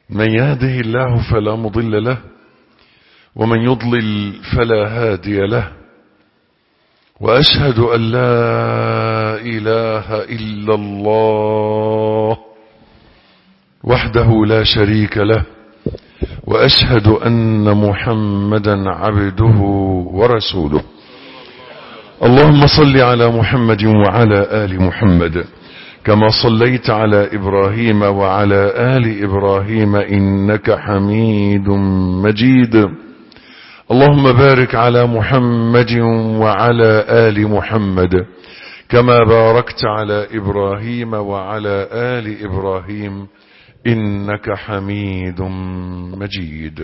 من يهده الله فلا مضل له ومن يضلل فلا هادي له وأشهد أن لا إله إلا الله وحده لا شريك له وأشهد أن محمدا عبده ورسوله اللهم صل على محمد وعلى آل محمد كما صليت على إبراهيم وعلى آل إبراهيم إنك حميد مجيد اللهم بارك على محمد وعلى آل محمد كما باركت على إبراهيم وعلى آل إبراهيم إنك حميد مجيد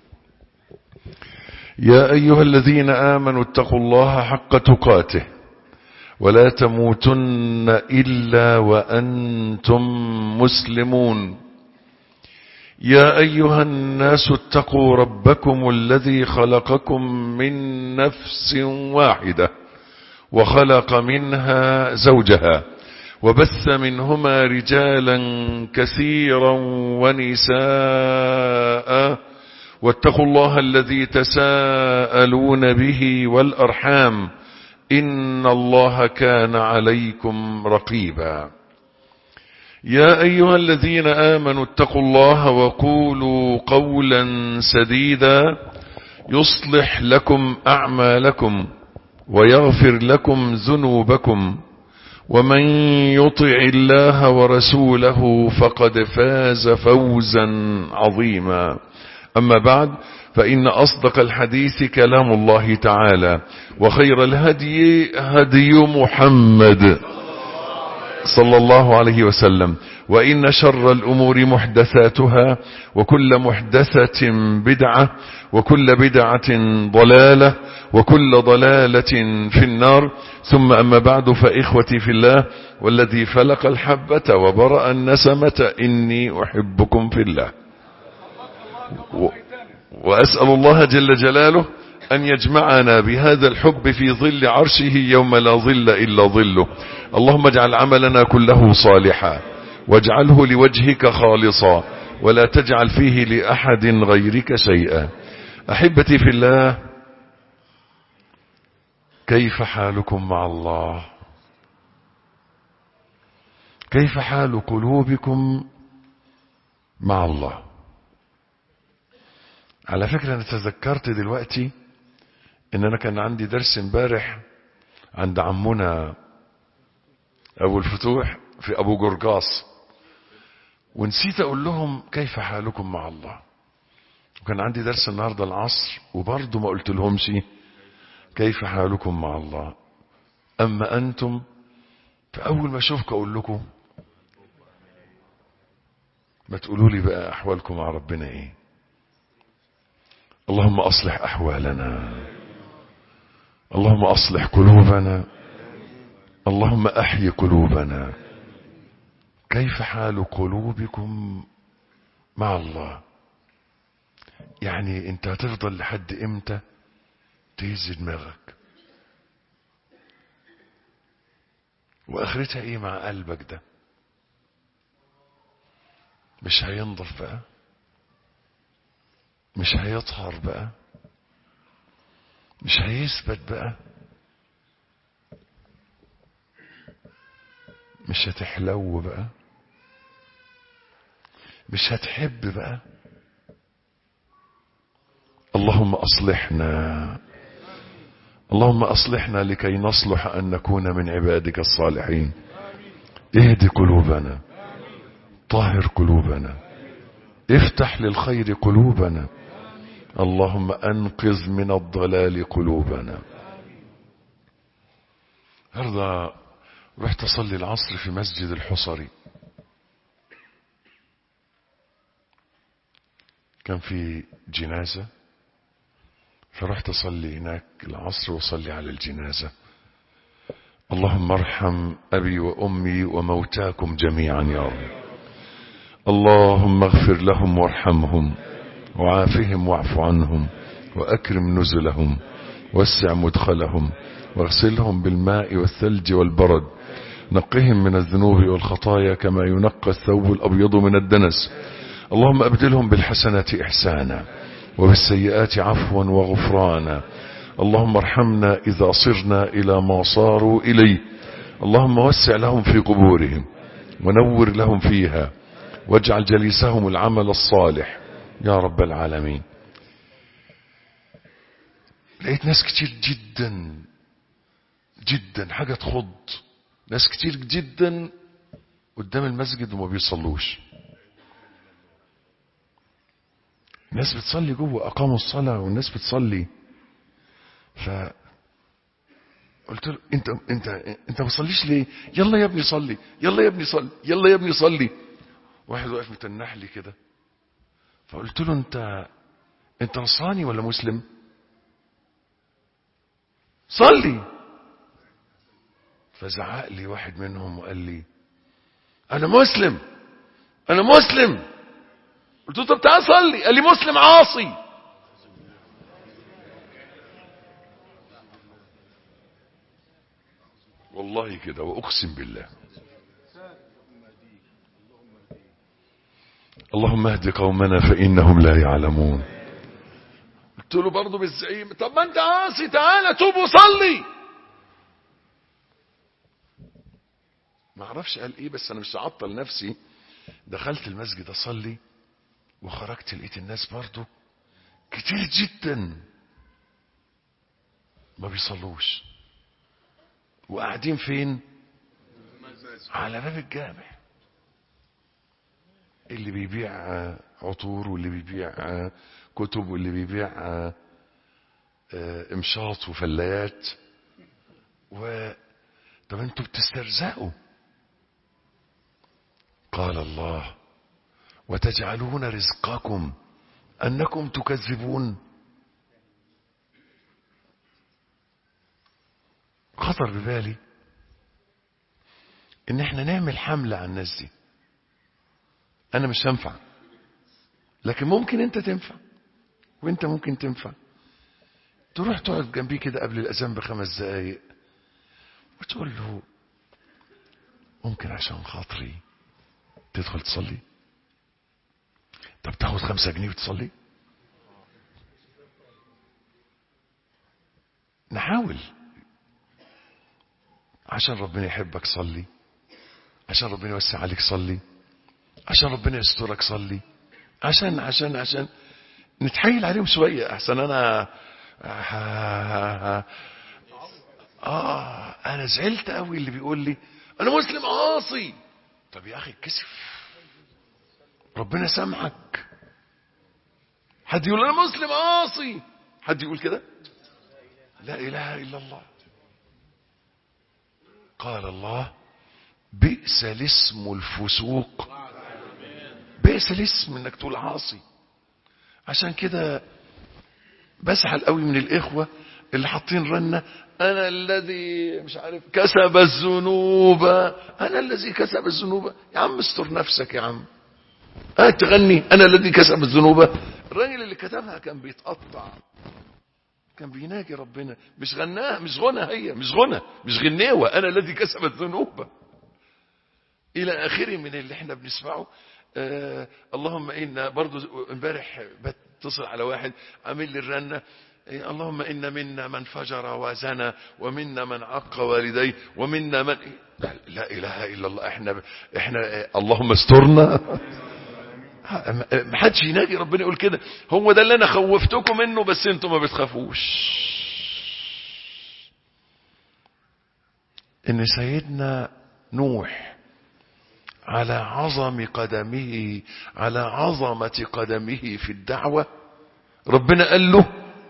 يا أيها الذين آمنوا اتقوا الله حق تقاته ولا تموتن إلا وأنتم مسلمون يا أيها الناس اتقوا ربكم الذي خلقكم من نفس واحدة وخلق منها زوجها وبث منهما رجالا كثيرا ونساء واتقوا الله الذي تساءلون به والأرحام إن الله كان عليكم رقيبا يا أيها الذين آمنوا اتقوا الله وقولوا قولا سديدا يصلح لكم أعمالكم ويغفر لكم ذنوبكم ومن يطع الله ورسوله فقد فاز فوزا عظيما أما بعد فإن أصدق الحديث كلام الله تعالى وخير الهدي هدي محمد صلى الله عليه وسلم وإن شر الأمور محدثاتها وكل محدثة بدعة وكل بدعة ضلالة وكل ضلالة في النار ثم أما بعد فإخوتي في الله والذي فلق الحبة وبرأ النسمة إني أحبكم في الله وأسأل الله جل جلاله أن يجمعنا بهذا الحب في ظل عرشه يوم لا ظل إلا ظله اللهم اجعل عملنا كله صالحا واجعله لوجهك خالصا ولا تجعل فيه لأحد غيرك شيئا أحبتي في الله كيف حالكم مع الله كيف حال قلوبكم مع الله على فكرة أنا تذكرت دلوقتي إن أنا كان عندي درس امبارح عند عمنا أبو الفتوح في أبو جرجاس ونسيت أقول لهم كيف حالكم مع الله وكان عندي درس النهاردة العصر وبرضه ما قلت لهمش كيف حالكم مع الله أما أنتم فأول ما أشوفك أقول لكم ما تقولوا لي بقى أحوالكم مع ربنا إيه اللهم أصلح أحوالنا اللهم أصلح قلوبنا اللهم أحي قلوبنا كيف حال قلوبكم مع الله يعني انت هتفضل لحد امتى تهز دماغك واخرتها ايه مع قلبك ده مش هينضف بقى مش هيطهر بقى مش هيثبت بقى مش هتحلو بقى مش هتحب بقى اللهم أصلحنا اللهم أصلحنا لكي نصلح أن نكون من عبادك الصالحين اهد قلوبنا طهر قلوبنا افتح للخير قلوبنا اللهم أنقذ من الضلال قلوبنا النهارده رحت أصلي العصر في مسجد الحصري كان في جنازة فرحت أصلي هناك العصر وأصلي على الجنازة اللهم ارحم أبي وأمي وموتاكم جميعا يا رب اللهم اغفر لهم وارحمهم وعافهم واعف عنهم وأكرم نزلهم وسع مدخلهم واغسلهم بالماء والثلج والبرد نقهم من الذنوب والخطايا كما ينقى الثوب الأبيض من الدنس اللهم أبدلهم بالحسنات إحسانا وبالسيئات عفوا وغفرانا اللهم ارحمنا إذا صرنا إلى ما صاروا إليه اللهم وسع لهم في قبورهم ونور لهم فيها واجعل جليسهم العمل الصالح يا رب العالمين لقيت ناس كتير جدا جدا حاجة تخض ناس كتير جدا قدام المسجد وما بيصلوش الناس بتصلي جوه اقاموا الصلاة والناس بتصلي ف قلت له انت انت انت ما بتصليش ليه يلا يا ابني صلي يلا يا ابني صلي يلا يا ابني صلي واحد واقف متنح لي كده فقلت له انت انت نصراني ولا مسلم صلي فزعق لي واحد منهم وقال لي انا مسلم انا مسلم قلت له طب تعال صلي قال لي مسلم عاصي والله كده واقسم بالله اللهم اهد قومنا فانهم لا يعلمون قلت له برضه بالزعيم طب ما انت عاصي تعالى توب وصلي ما اعرفش قال ايه بس انا مش هعطل نفسي دخلت المسجد اصلي وخرجت لقيت الناس برضه كتير جدا ما بيصلوش وقاعدين فين على باب الجامع اللي بيبيع عطور واللي بيبيع كتب واللي بيبيع امشاط وفلايات و طب انتوا بتسترزقوا قال الله وتجعلون رزقكم انكم تكذبون خطر ببالي ان احنا نعمل حملة على الناس دي انا مش هنفع لكن ممكن انت تنفع وانت ممكن تنفع تروح تقعد جنبيه كده قبل الاذان بخمس دقايق وتقول له ممكن عشان خاطري تدخل تصلي طب تاخد خمسة جنيه وتصلي نحاول عشان ربنا يحبك صلي عشان ربنا يوسع عليك صلي عشان ربنا يسترك صلي عشان عشان عشان نتحايل عليهم شوية احسن انا اه انا زعلت قوي اللي بيقول لي انا مسلم عاصي طب يا اخي اتكسف ربنا سامحك حد يقول انا مسلم عاصي حد يقول كده لا اله الا الله قال الله بئس الاسم الفسوق بئس الاسم انك تقول عاصي عشان كده بزعل قوي من الاخوه اللي حاطين رنه انا الذي مش عارف كسب الذنوب انا الذي كسب الذنوب يا عم استر نفسك يا عم اه تغني انا الذي كسب الذنوب الراجل اللي كتبها كان بيتقطع كان بيناجي ربنا مش غناها مش غنى هي مش غنى مش غنيوة انا الذي كسب الذنوب الى اخره من اللي احنا بنسمعه آه اللهم انا برضو امبارح بتصل على واحد عامل لي الرنه اللهم إن منا من فجر وزنى ومنا من عق والديه ومنا من لا إله إلا الله احنا احنا اللهم استرنا ما حدش يناجي ربنا يقول كده هو ده اللي انا خوفتكم منه بس انتم ما بتخافوش ان سيدنا نوح على عظم قدمه على عظمة قدمه في الدعوة ربنا قال له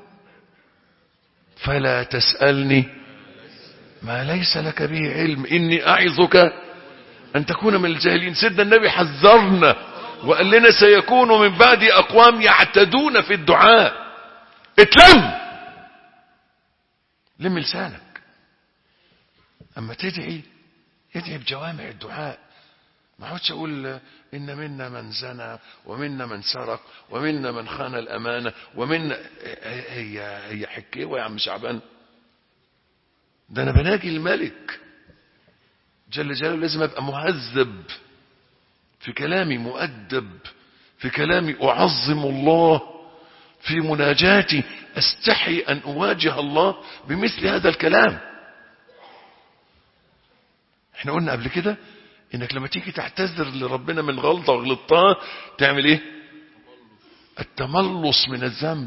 فلا تسألني ما ليس لك به علم إني أعظك أن تكون من الجاهلين سيدنا النبي حذرنا وقال لنا سيكون من بعد أقوام يعتدون في الدعاء اتلم لم لسانك أما تدعي ادعي بجوامع الدعاء ما عودش أقول إن منا من زنى ومنا من سرق ومنا من خان الأمانة ومنا هي هي حكيوة يا عم شعبان ده أنا بناجي الملك جل جلاله لازم أبقى مهذب في كلامي مؤدب في كلامي أعظم الله في مناجاتي استحي أن أواجه الله بمثل هذا الكلام احنا قلنا قبل كده انك لما تيجي تعتذر لربنا من غلطة وغلطتها تعمل ايه التملص من الذنب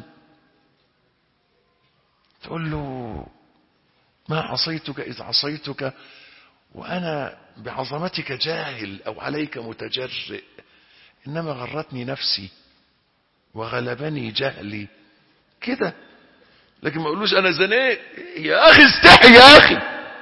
تقول له ما عصيتك إذ عصيتك وأنا بعظمتك جاهل أو عليك متجرئ إنما غرتني نفسي وغلبني جهلي كده لكن ما اقولوش انا زنيت يا اخي استحي يا اخي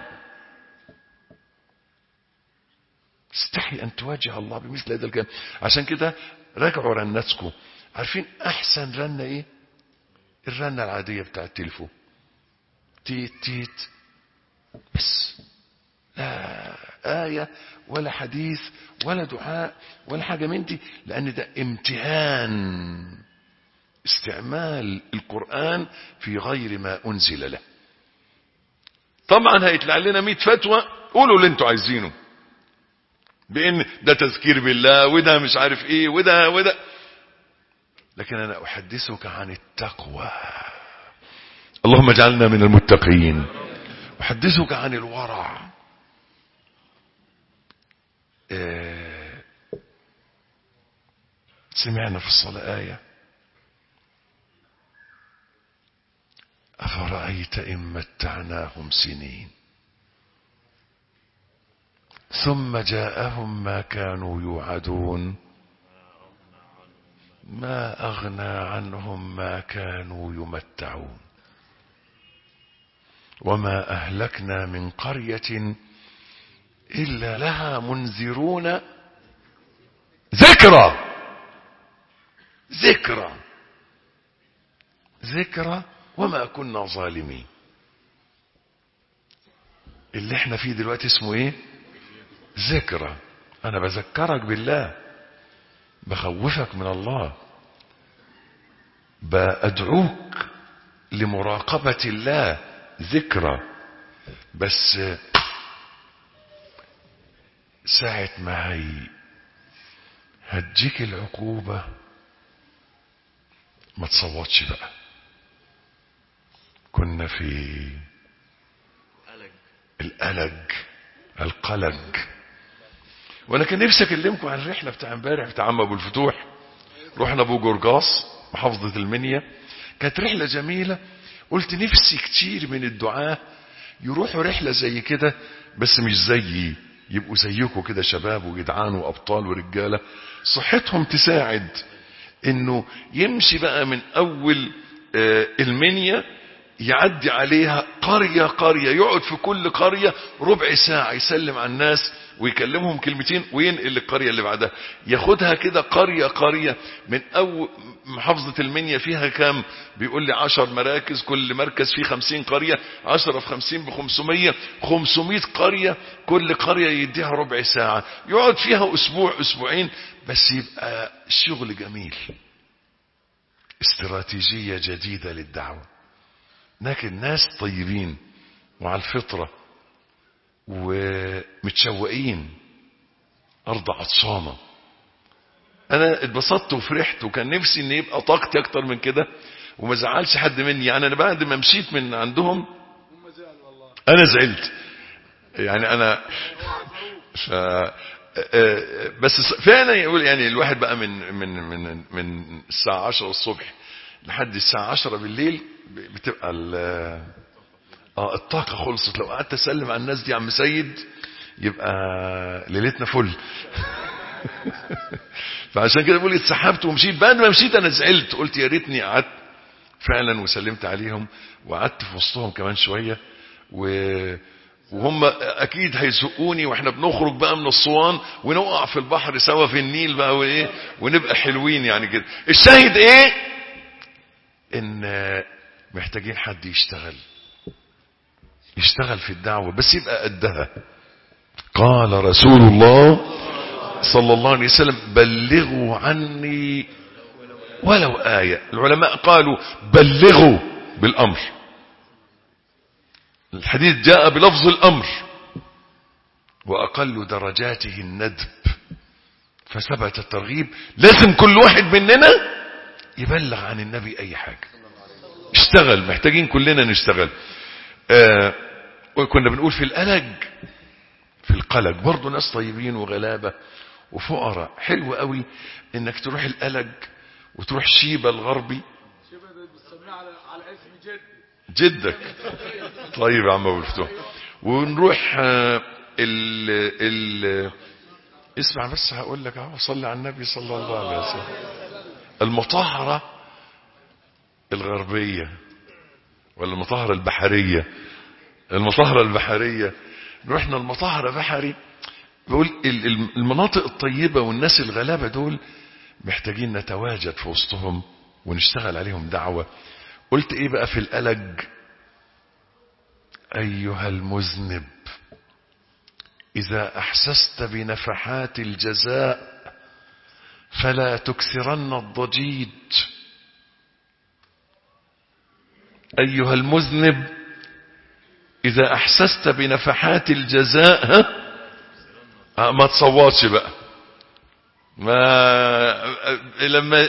استحي ان تواجه الله بمثل هذا الكلام عشان كده راجعوا رنتكم عارفين احسن رنه ايه الرنه العاديه بتاع التليفون تيت تيت بس لا آية ولا حديث ولا دعاء ولا حاجة من دي لأن ده امتهان استعمال القرآن في غير ما أنزل له طبعا هيطلع لنا 100 فتوى قولوا اللي انتوا عايزينه بان ده تذكير بالله وده مش عارف ايه وده وده لكن انا احدثك عن التقوى اللهم اجعلنا من المتقين احدثك عن الورع آه سمعنا في الصلاة آية أفرأيت إن متعناهم سنين ثم جاءهم ما كانوا يوعدون ما أغنى عنهم ما كانوا يمتعون وما أهلكنا من قرية إلا لها منذرون ذكرى ذكرى ذكرى وما كنا ظالمين اللي احنا فيه دلوقتي اسمه ايه ذكرى انا بذكرك بالله بخوفك من الله بأدعوك لمراقبة الله ذكرى بس ساعة ما هي هتجيك العقوبة ما تصوتش بقى كنا في الألج القلق وانا كان نفسي اكلمكم عن الرحله بتاع امبارح بتاع عم ابو الفتوح رحنا ابو جرجاس محافظه المنيا كانت رحله جميله قلت نفسي كتير من الدعاه يروحوا رحله زي كده بس مش زيي يبقوا زيكم كده شباب وجدعان وابطال ورجاله صحتهم تساعد انه يمشي بقى من اول آه المنيا يعدي عليها قرية قرية يقعد في كل قرية ربع ساعة يسلم على الناس ويكلمهم كلمتين وينقل للقرية اللي بعدها ياخدها كده قرية قرية من أول محافظة المنيا فيها كام بيقول لي عشر مراكز كل مركز فيه خمسين قرية عشرة في خمسين بخمسمية خمسمية قرية كل قرية يديها ربع ساعة يقعد فيها أسبوع أسبوعين بس يبقى الشغل جميل استراتيجية جديدة للدعوة لكن ناس طيبين وعلى الفطرة ومتشوقين أرض عطشانة أنا اتبسطت وفرحت وكان نفسي إن يبقى طاقتي أكتر من كده وما زعلش حد مني يعني أنا بعد ما مشيت من عندهم أنا زعلت يعني أنا ف بس فعلا يقول يعني الواحد بقى من من من من الساعة 10 الصبح لحد الساعة 10 بالليل بتبقى اه الطاقة خلصت لو قعدت اسلم على الناس دي يا عم سيد يبقى ليلتنا فل فعشان كده بقول اتسحبت ومشيت بعد ما مشيت انا زعلت قلت يا ريتني قعدت فعلا وسلمت عليهم وقعدت في وسطهم كمان شوية و وهم اكيد هيزقوني واحنا بنخرج بقى من الصوان ونقع في البحر سوا في النيل بقى وايه ونبقى حلوين يعني كده الشاهد ايه ان محتاجين حد يشتغل يشتغل في الدعوة بس يبقى قدها قال رسول الله صلى الله عليه وسلم بلغوا عني ولو آية العلماء قالوا بلغوا بالأمر الحديث جاء بلفظ الأمر وأقل درجاته الندب فثبت الترغيب لازم كل واحد مننا يبلغ عن النبي اي حاجة اشتغل محتاجين كلنا نشتغل آه وكنا بنقول في القلق في القلق برضه ناس طيبين وغلابة وفقراء حلو قوي انك تروح القلق وتروح شيبة الغربي شبه ده بتسميه على على اسم جد جدك طيب يا عم ابو الفتوح ونروح آه، ال ال اسمع بس هقول لك اهو صلي على النبي صلى الله عليه وسلم المطهرة الغربية ولا المطهرة البحرية المطهرة البحرية رحنا المطهرة بحري بقول ال- ال- المناطق الطيبة والناس الغلابة دول محتاجين نتواجد في وسطهم ونشتغل عليهم دعوة قلت ايه بقى في الألج أيها المذنب إذا أحسست بنفحات الجزاء فلا تكثرن الضجيج أيها المذنب إذا أحسست بنفحات الجزاء ها آه، ما تصوتش بقى ما لما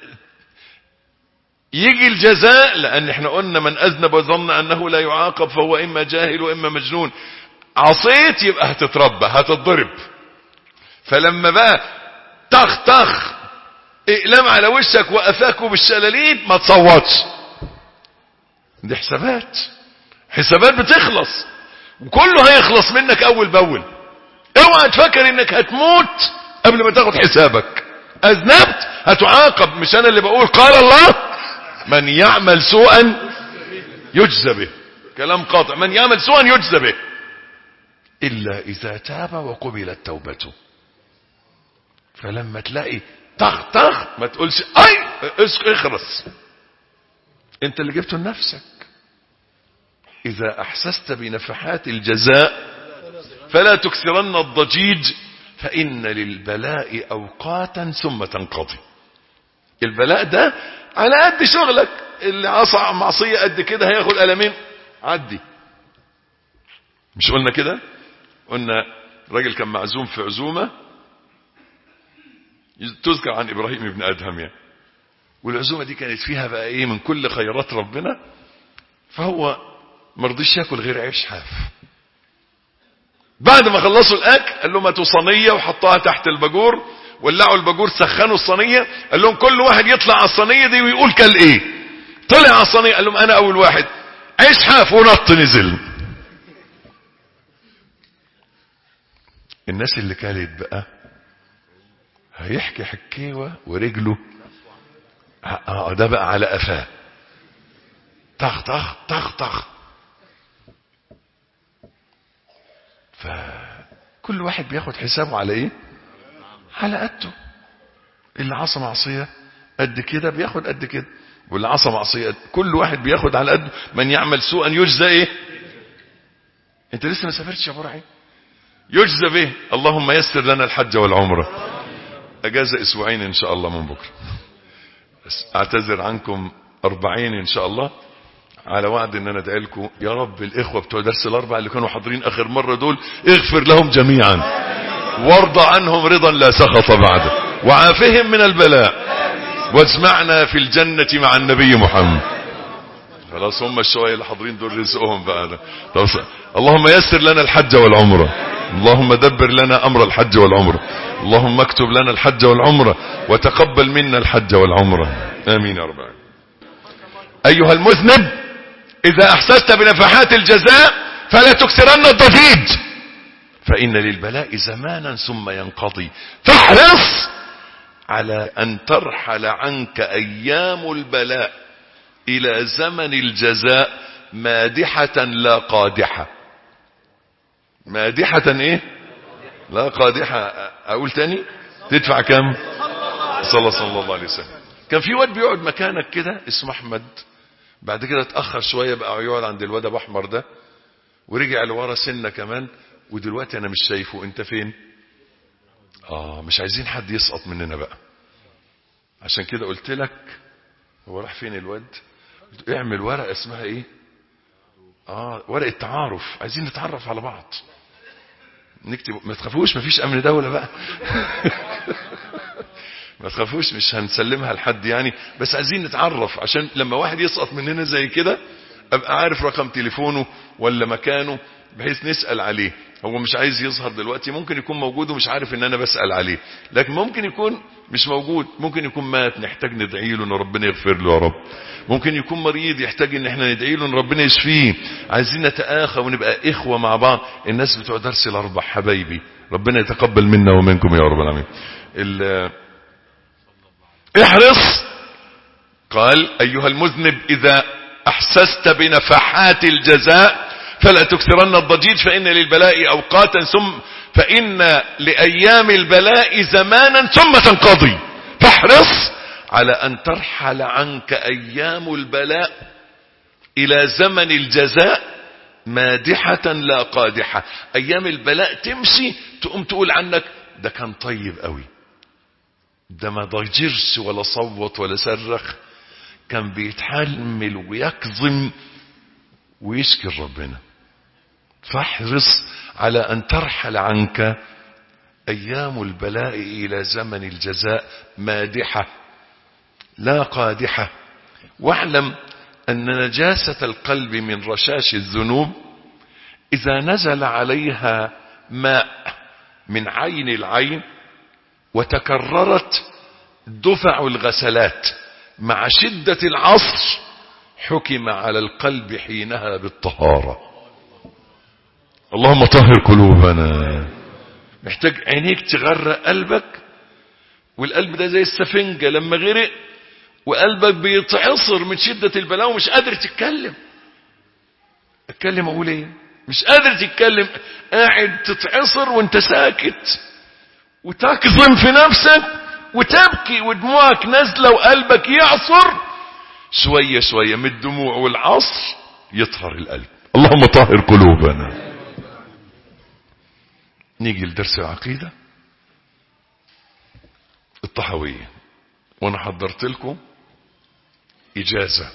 يجي الجزاء لأن احنا قلنا من أذنب وظن أنه لا يعاقب فهو إما جاهل وإما مجنون عصيت يبقى هتتربى هتتضرب فلما بقى طخ طخ اقلام على وشك وقفاك بالشلاليت ما تصوتش دي حسابات حسابات بتخلص وكله هيخلص منك اول باول اوعى تفكر انك هتموت قبل ما تاخد حسابك اذنبت هتعاقب مش انا اللي بقول قال الله من يعمل سوءا يجزى به كلام قاطع من يعمل سوءا يجزى به الا اذا تاب وقبلت توبته فلما تلاقي طخ طخ ما تقولش اي اسك- اخرس انت اللي جبته لنفسك اذا احسست بنفحات الجزاء فلا تكثرن الضجيج فان للبلاء اوقاتا ثم تنقضي البلاء ده على قد شغلك اللي عصى معصية قد كده هياخد ألمين عدي مش قلنا كده قلنا راجل كان معزوم في عزومة تذكر عن إبراهيم بن أدهم يعني والعزومة دي كانت فيها بقى إيه من كل خيرات ربنا فهو مرضيش ياكل غير عيش حاف بعد ما خلصوا الاكل قال لهم هاتوا صينيه وحطوها تحت الباجور ولعوا الباجور سخنوا الصينيه قال لهم كل واحد يطلع على الصينيه دي ويقول كل ايه طلع على الصينيه قال لهم انا اول واحد عيش حاف ونط نزل الناس اللي كانت بقى هيحكي حكيوه ورجله اه ده بقى على قفاه طخ طخ طخ طخ فكل واحد بياخد حسابه على ايه على قده اللي عصى معصية قد كده بياخد قد كده واللي عصى معصية قد كل واحد بياخد على قده من يعمل سوءا يجزى ايه انت لسه ما سافرتش يا برعي يجزى به اللهم يسر لنا الحج والعمرة اجازة اسبوعين ان شاء الله من بكرة بس اعتذر عنكم اربعين ان شاء الله على وعد ان انا ادعي لكم يا رب الاخوه بتوع درس الاربع اللي كانوا حاضرين اخر مره دول اغفر لهم جميعا وارض عنهم رضا لا سخط بعده وعافهم من البلاء واجمعنا في الجنه مع النبي محمد خلاص هم الشوية اللي حاضرين دول رزقهم بقى ده. طب ص- اللهم يسر لنا الحج والعمرة اللهم دبر لنا أمر الحج والعمرة اللهم اكتب لنا الحج والعمرة وتقبل منا الحج والعمرة آمين يا رب العالمين. أيها المذنب إذا أحسست بنفحات الجزاء فلا تكثرن الضجيج فإن للبلاء زمانا ثم ينقضي فاحرص على أن ترحل عنك أيام البلاء إلى زمن الجزاء مادحة لا قادحة مادحة إيه لا قادحة أقول تاني تدفع كم صلى صلى الله عليه وسلم كان في واد بيقعد مكانك كده اسمه أحمد بعد كده اتأخر شوية بقى يقعد عند الواد أبو أحمر ده ورجع لورا سنة كمان ودلوقتي أنا مش شايفه أنت فين آه مش عايزين حد يسقط مننا بقى عشان كده قلت لك هو راح فين الواد قلت له اعمل ورقة اسمها ايه اه ورقة تعارف عايزين نتعرف على بعض نكتب ما تخافوش مفيش امن دولة بقى ما تخافوش مش هنسلمها لحد يعني بس عايزين نتعرف عشان لما واحد يسقط مننا زي كده ابقى عارف رقم تليفونه ولا مكانه بحيث نسأل عليه هو مش عايز يظهر دلوقتي ممكن يكون موجود ومش عارف ان انا بسأل عليه لكن ممكن يكون مش موجود ممكن يكون مات نحتاج ندعي له ان ربنا يغفر له يا رب ممكن يكون مريض يحتاج ان احنا ندعي له ان ربنا يشفيه عايزين نتآخى ونبقى اخوة مع بعض الناس بتوع درس الاربع حبايبي ربنا يتقبل منا ومنكم يا رب العالمين ال- احرص قال ايها المذنب اذا احسست بنفحات الجزاء فلا تكثرن الضجيج فان للبلاء اوقاتا ثم فان لايام البلاء زمانا ثم تنقضي فاحرص على ان ترحل عنك ايام البلاء الى زمن الجزاء مادحة لا قادحة ايام البلاء تمشي تقوم تقول عنك ده كان طيب قوي ده ما ضجرش ولا صوت ولا صرخ كان بيتحمل ويكظم ويشكر ربنا فاحرص على ان ترحل عنك ايام البلاء الى زمن الجزاء مادحة لا قادحة واعلم ان نجاسة القلب من رشاش الذنوب اذا نزل عليها ماء من عين العين وتكررت دفع الغسلات مع شدة العصر حكم على القلب حينها بالطهارة اللهم طهر قلوبنا محتاج عينيك تغرق قلبك والقلب ده زي السفنجة لما غرق وقلبك بيتعصر من شدة البلاء ومش قادر تتكلم اتكلم اقول ايه مش قادر تتكلم قاعد تتعصر وانت ساكت وتكظم في نفسك وتبكي ودموعك نازله وقلبك يعصر شويه شويه من الدموع والعصر يطهر القلب اللهم طهر قلوبنا نيجي لدرس العقيده الطحويه وانا حضرت لكم اجازه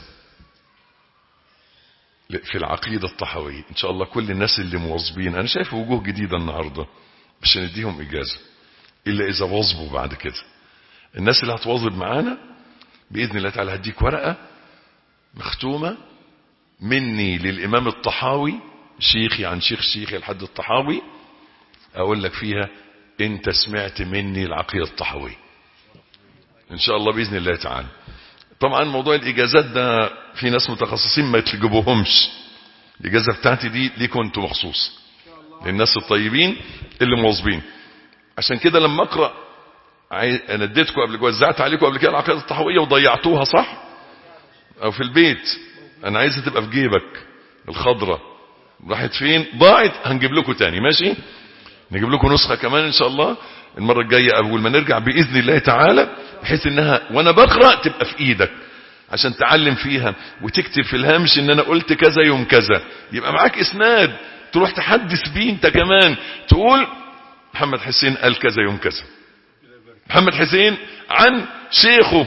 في العقيده الطحويه ان شاء الله كل الناس اللي مواظبين انا شايف وجوه جديده النهارده مش هنديهم اجازه الا اذا واظبوا بعد كده الناس اللي هتواظب معانا باذن الله تعالى هديك ورقه مختومه مني للامام الطحاوي شيخي عن شيخ شيخي لحد الطحاوي اقول لك فيها انت سمعت مني العقيده الطحاويه ان شاء الله باذن الله تعالى طبعا موضوع الاجازات ده في ناس متخصصين ما تجيبوهمش الاجازه بتاعتي دي ليكم انتوا مخصوص للناس الطيبين اللي مواظبين عشان كده لما اقرا انا اديتكم قبل وزعت عليكم قبل كده العقيده الطحويه وضيعتوها صح او في البيت انا عايزها تبقى في جيبك الخضره راحت فين ضاعت هنجيب لكم تاني ماشي نجيب لكم نسخه كمان ان شاء الله المره الجايه اول ما نرجع باذن الله تعالى بحيث انها وانا بقرا تبقى في ايدك عشان تعلم فيها وتكتب في الهامش ان انا قلت كذا يوم كذا يبقى معاك اسناد تروح تحدث بيه انت كمان تقول محمد حسين قال كذا يوم كذا محمد حسين عن شيخه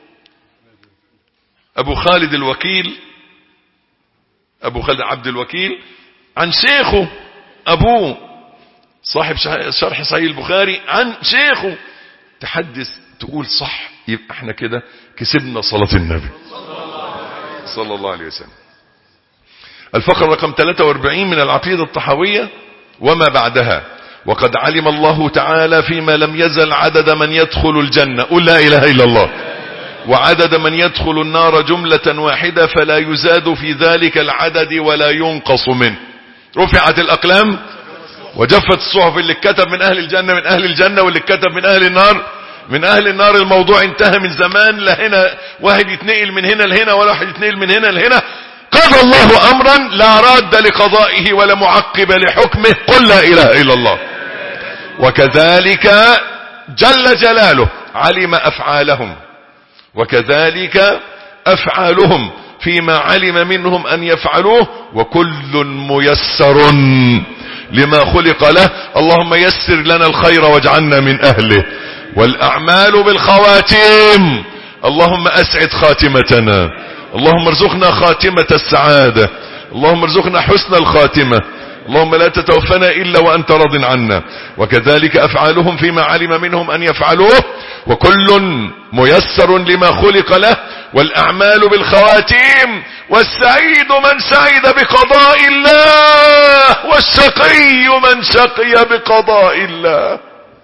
ابو خالد الوكيل ابو خالد عبد الوكيل عن شيخه ابوه صاحب شرح صحيح البخاري عن شيخه تحدث تقول صح يبقى احنا كده كسبنا صلاة النبي صلى الله عليه وسلم الفقرة رقم 43 من العقيدة الطحوية وما بعدها وقد علم الله تعالى فيما لم يزل عدد من يدخل الجنة قل لا إله إلا الله وعدد من يدخل النار جملة واحدة فلا يزاد في ذلك العدد ولا ينقص منه رفعت الأقلام وجفت الصحف اللي اتكتب من أهل الجنة من أهل الجنة واللي اتكتب من أهل النار من أهل النار الموضوع انتهى من زمان لا هنا واحد يتنقل من هنا لهنا ولا واحد يتنقل من هنا لهنا قضى الله أمرا لا راد لقضائه ولا معقب لحكمه قل لا إله إلا الله وكذلك جل جلاله علم أفعالهم وكذلك أفعالهم فيما علم منهم أن يفعلوه وكل ميسر لما خلق له اللهم يسر لنا الخير واجعلنا من أهله والأعمال بالخواتيم اللهم أسعد خاتمتنا اللهم ارزقنا خاتمة السعادة اللهم ارزقنا حسن الخاتمة اللهم لا تتوفنا إلا وأنت راض عنا وكذلك أفعالهم فيما علم منهم أن يفعلوه وكل ميسر لما خلق له والأعمال بالخواتيم والسعيد من سعد بقضاء الله والشقي من شقي بقضاء الله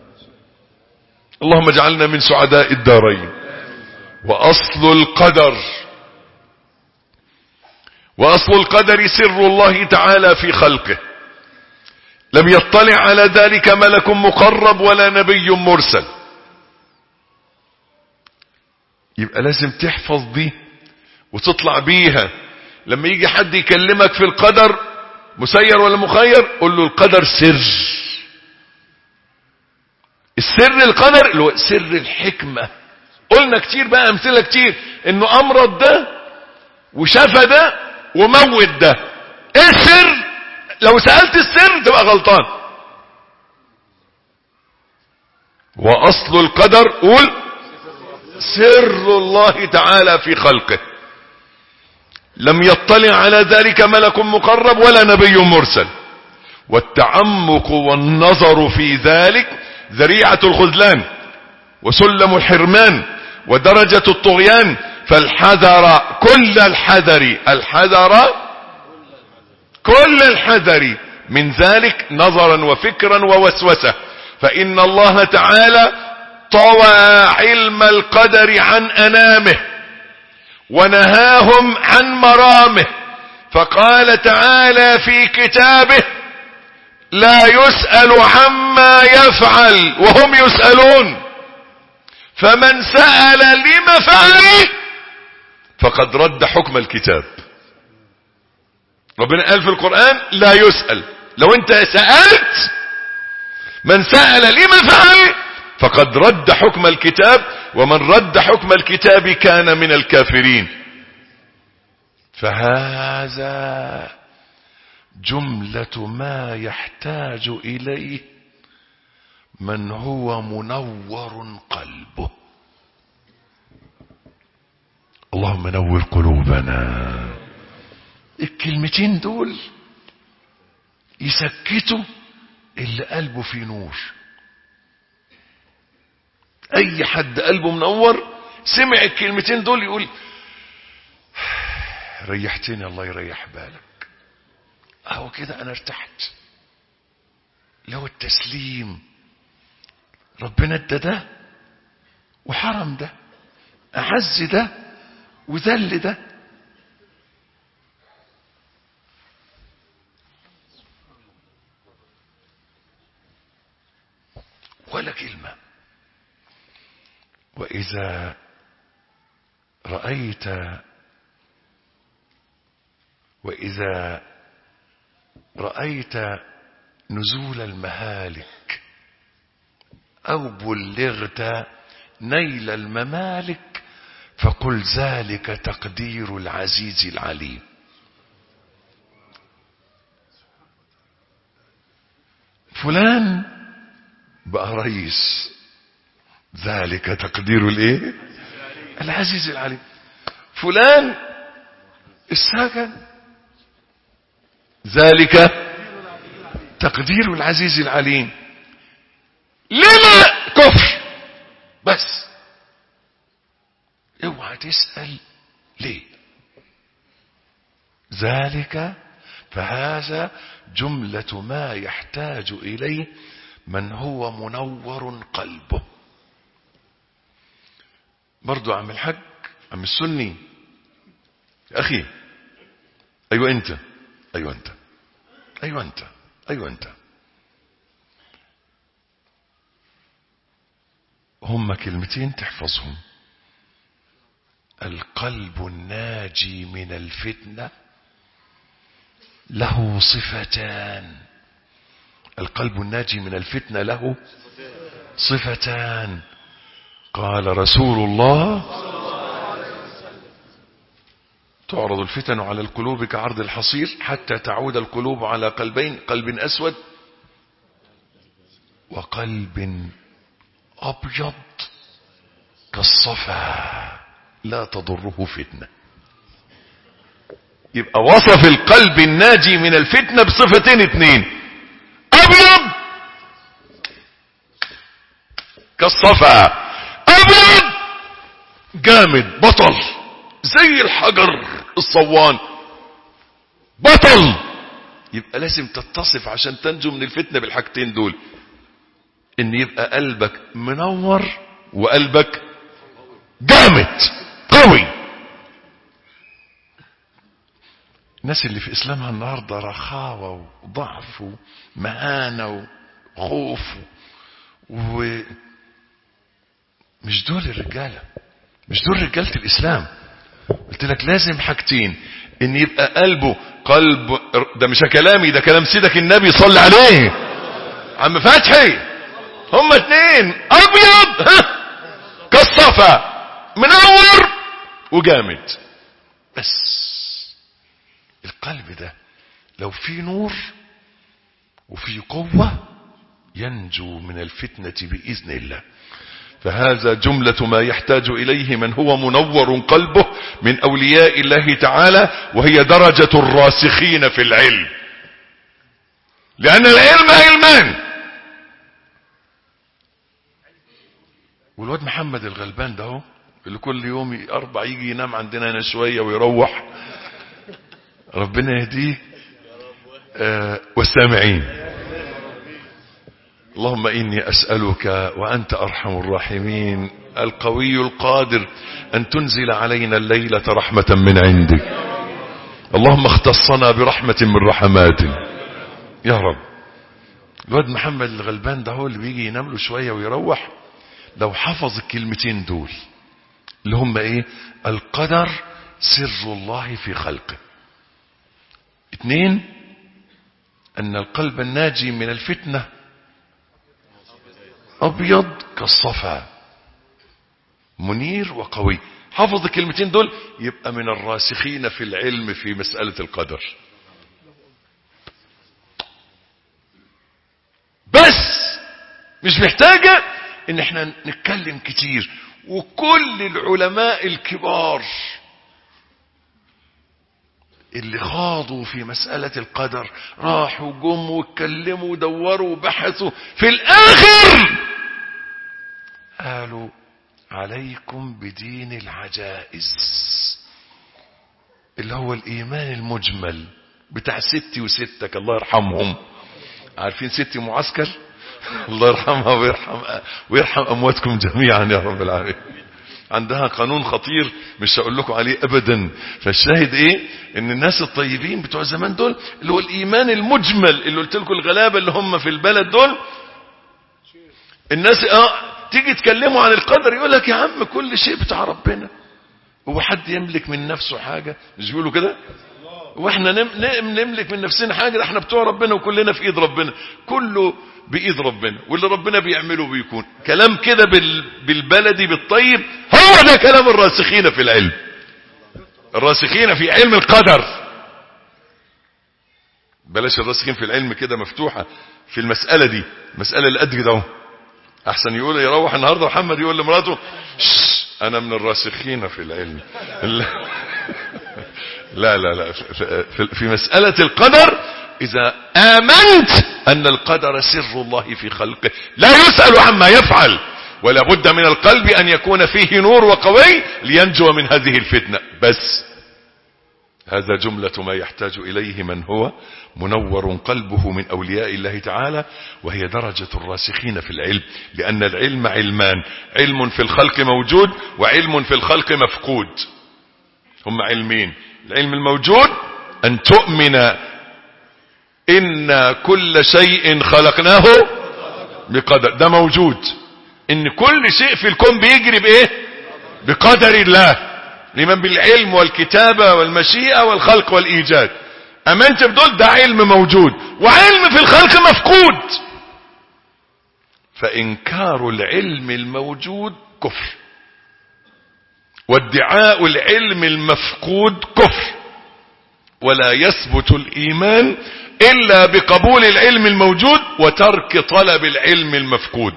اللهم اجعلنا من سعداء الدارين وأصل القدر وأصل القدر سر الله تعالى في خلقه لم يطلع على ذلك ملك مقرب ولا نبي مرسل يبقى لازم تحفظ دي وتطلع بيها لما يجي حد يكلمك في القدر مسير ولا مخير قل له القدر سر السر القدر اللي هو سر الحكمة قلنا كتير بقى امثلة كتير انه امرض ده وشفى ده وموت ده ايه السر لو سألت السر تبقى غلطان واصل القدر قول سر الله تعالى في خلقه لم يطلع على ذلك ملك مقرب ولا نبي مرسل والتعمق والنظر في ذلك ذريعة الخذلان وسلم الحرمان ودرجة الطغيان فالحذر كل الحذر الحذر كل الحذر من ذلك نظرا وفكرا ووسوسة فإن الله تعالى طوى علم القدر عن أنامه ونهاهم عن مرامه فقال تعالى في كتابه لا يسأل عما يفعل وهم يسألون فمن سأل لم فعل فقد رد حكم الكتاب ربنا قال في القرآن لا يسأل لو انت سألت من سأل لم فعل فقد رد حكم الكتاب ومن رد حكم الكتاب كان من الكافرين فهذا جملة ما يحتاج إليه من هو منور قلبه اللهم نور قلوبنا الكلمتين دول يسكتوا اللي قلبه فيه نور اي حد قلبه منور سمع الكلمتين دول يقول ريحتني الله يريح بالك اهو كده انا ارتحت لو التسليم ربنا ادى ده وحرم ده اعز ده وذل ده ولا كلمة وإذا رأيت وإذا رأيت نزول المهالك أو بلغت نيل الممالك فقل ذلك تقدير العزيز العليم فلان بقى رئيس ذلك تقدير الايه العزيز العليم فلان السكن ذلك تقدير العزيز العليم لما كفر بس اوعى تسأل ليه ذلك فهذا جملة ما يحتاج إليه من هو منور قلبه برضو عم الحج عم السني يا أخي أيوة أنت أيوة أنت أيوة أنت أيوة أنت هم كلمتين تحفظهم القلب الناجي من الفتنة له صفتان القلب الناجي من الفتنة له صفتان قال رسول الله تعرض الفتن على القلوب كعرض الحصير حتى تعود القلوب على قلبين قلب أسود وقلب أبيض كالصفا لا تضره فتنة يبقى وصف القلب الناجي من الفتنة بصفتين اتنين ابيض كالصفا ابيض جامد بطل زي الحجر الصوان بطل يبقى لازم تتصف عشان تنجو من الفتنة بالحاجتين دول ان يبقى قلبك منور وقلبك جامد قوي الناس اللي في اسلامها النهاردة رخاوة وضعف ومهانة وخوف و مش دول الرجالة مش دول رجالة الاسلام قلت لك لازم حاجتين ان يبقى قلبه قلب ده مش كلامي ده كلام سيدك النبي صلى عليه عم فتحي هما اتنين ابيض ها كالصفا منور وجامد بس القلب ده لو في نور وفي قوة ينجو من الفتنة بإذن الله فهذا جملة ما يحتاج إليه من هو منور قلبه من أولياء الله تعالى وهي درجة الراسخين في العلم لأن العلم علمان والواد محمد الغلبان ده هو اللي كل يوم أربع يجي ينام عندنا هنا شوية ويروح ربنا يهديه آه والسامعين اللهم إني أسألك وأنت أرحم الراحمين القوي القادر أن تنزل علينا الليلة رحمة من عندك اللهم اختصنا برحمة من رحماتك يا رب الواد محمد الغلبان ده هو اللي بيجي ينام له شوية ويروح لو حفظ الكلمتين دول اللي هم ايه القدر سر الله في خلقه اثنين ان القلب الناجي من الفتنة ابيض كالصفا منير وقوي حفظ الكلمتين دول يبقى من الراسخين في العلم في مسألة القدر بس مش محتاجة ان احنا نتكلم كتير وكل العلماء الكبار اللي خاضوا في مسألة القدر راحوا جم واتكلموا ودوروا وبحثوا في الآخر قالوا عليكم بدين العجائز اللي هو الإيمان المجمل بتاع ستي وستك الله يرحمهم عارفين ستي معسكر الله يرحمها ويرحم ويرحم امواتكم جميعا يا رب العالمين عندها قانون خطير مش هقول لكم عليه ابدا فالشاهد ايه ان الناس الطيبين بتوع زمان دول اللي هو الايمان المجمل اللي قلت لكم الغلابه اللي هم في البلد دول الناس اه تيجي تكلموا عن القدر يقول لك يا عم كل شيء بتاع ربنا هو حد يملك من نفسه حاجه مش بيقولوا كده واحنا نم نملك من نفسنا حاجه احنا بتوع ربنا وكلنا في ايد ربنا كله بايد ربنا واللي ربنا بيعمله بيكون كلام كده بال... بالبلدي بالطيب هو ده كلام الراسخين في العلم الراسخين في علم القدر بلاش الراسخين في العلم كده مفتوحة في المسألة دي المسألة اللي قد كده اهو احسن يقول يروح النهاردة محمد يقول لمراته انا من الراسخين في العلم لا لا لا في مسألة القدر إذا آمنت أن القدر سر الله في خلقه لا يسأل عما يفعل ولا بد من القلب أن يكون فيه نور وقوي لينجو من هذه الفتنة بس هذا جملة ما يحتاج إليه من هو منور قلبه من أولياء الله تعالى وهي درجة الراسخين في العلم لأن العلم علمان علم في الخلق موجود وعلم في الخلق مفقود هم علمين العلم الموجود أن تؤمن إن كل شيء خلقناه بقدر ده موجود إن كل شيء في الكون بيجري بإيه بقدر الله لمن بالعلم والكتابة والمشيئة والخلق والإيجاد أما أنت بدول ده علم موجود وعلم في الخلق مفقود فإنكار العلم الموجود كفر وادعاء العلم المفقود كفر ولا يثبت الإيمان إلا بقبول العلم الموجود وترك طلب العلم المفقود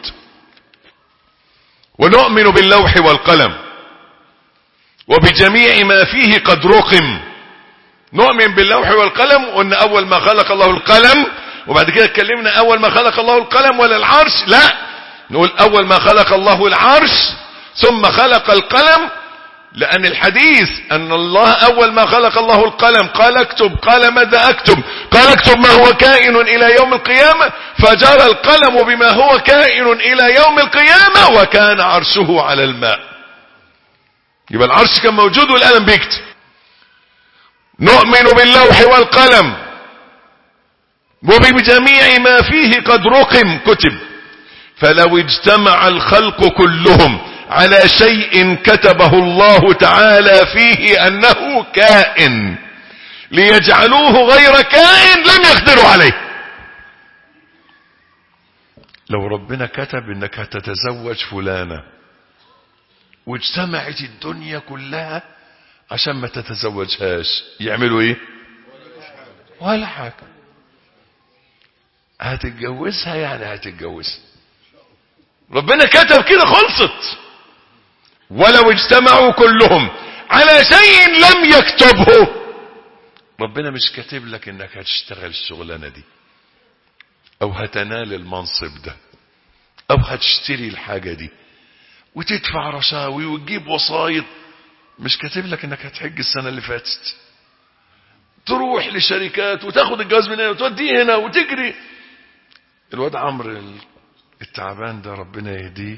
ونؤمن باللوح والقلم وبجميع ما فيه قد رقم نؤمن باللوح والقلم وان اول ما خلق الله القلم وبعد كده اتكلمنا اول ما خلق الله القلم ولا العرش لا نقول اول ما خلق الله العرش ثم خلق القلم لان الحديث ان الله اول ما خلق الله القلم قال اكتب قال ماذا اكتب قال اكتب ما هو كائن الى يوم القيامة فجرى القلم بما هو كائن الى يوم القيامة وكان عرشه على الماء يبقى العرش كان موجود والقلم بيكتب نؤمن باللوح والقلم وبجميع ما فيه قد رقم كتب فلو اجتمع الخلق كلهم على شيء كتبه الله تعالى فيه انه كائن ليجعلوه غير كائن لم يقدروا عليه لو ربنا كتب انك هتتزوج فلانة واجتمعت الدنيا كلها عشان ما تتزوجهاش يعملوا ايه ولا حاجة هتتجوزها يعني هتتجوزها ربنا كتب كده خلصت ولو اجتمعوا كلهم على شيء لم يكتبه ربنا مش كاتب لك انك هتشتغل الشغلانه دي او هتنال المنصب ده او هتشتري الحاجه دي وتدفع رشاوي وتجيب وسايط مش كاتب لك انك هتحج السنه اللي فاتت تروح لشركات وتاخد الجواز من هنا وتوديه هنا وتجري الواد عمرو التعبان ده ربنا يهديه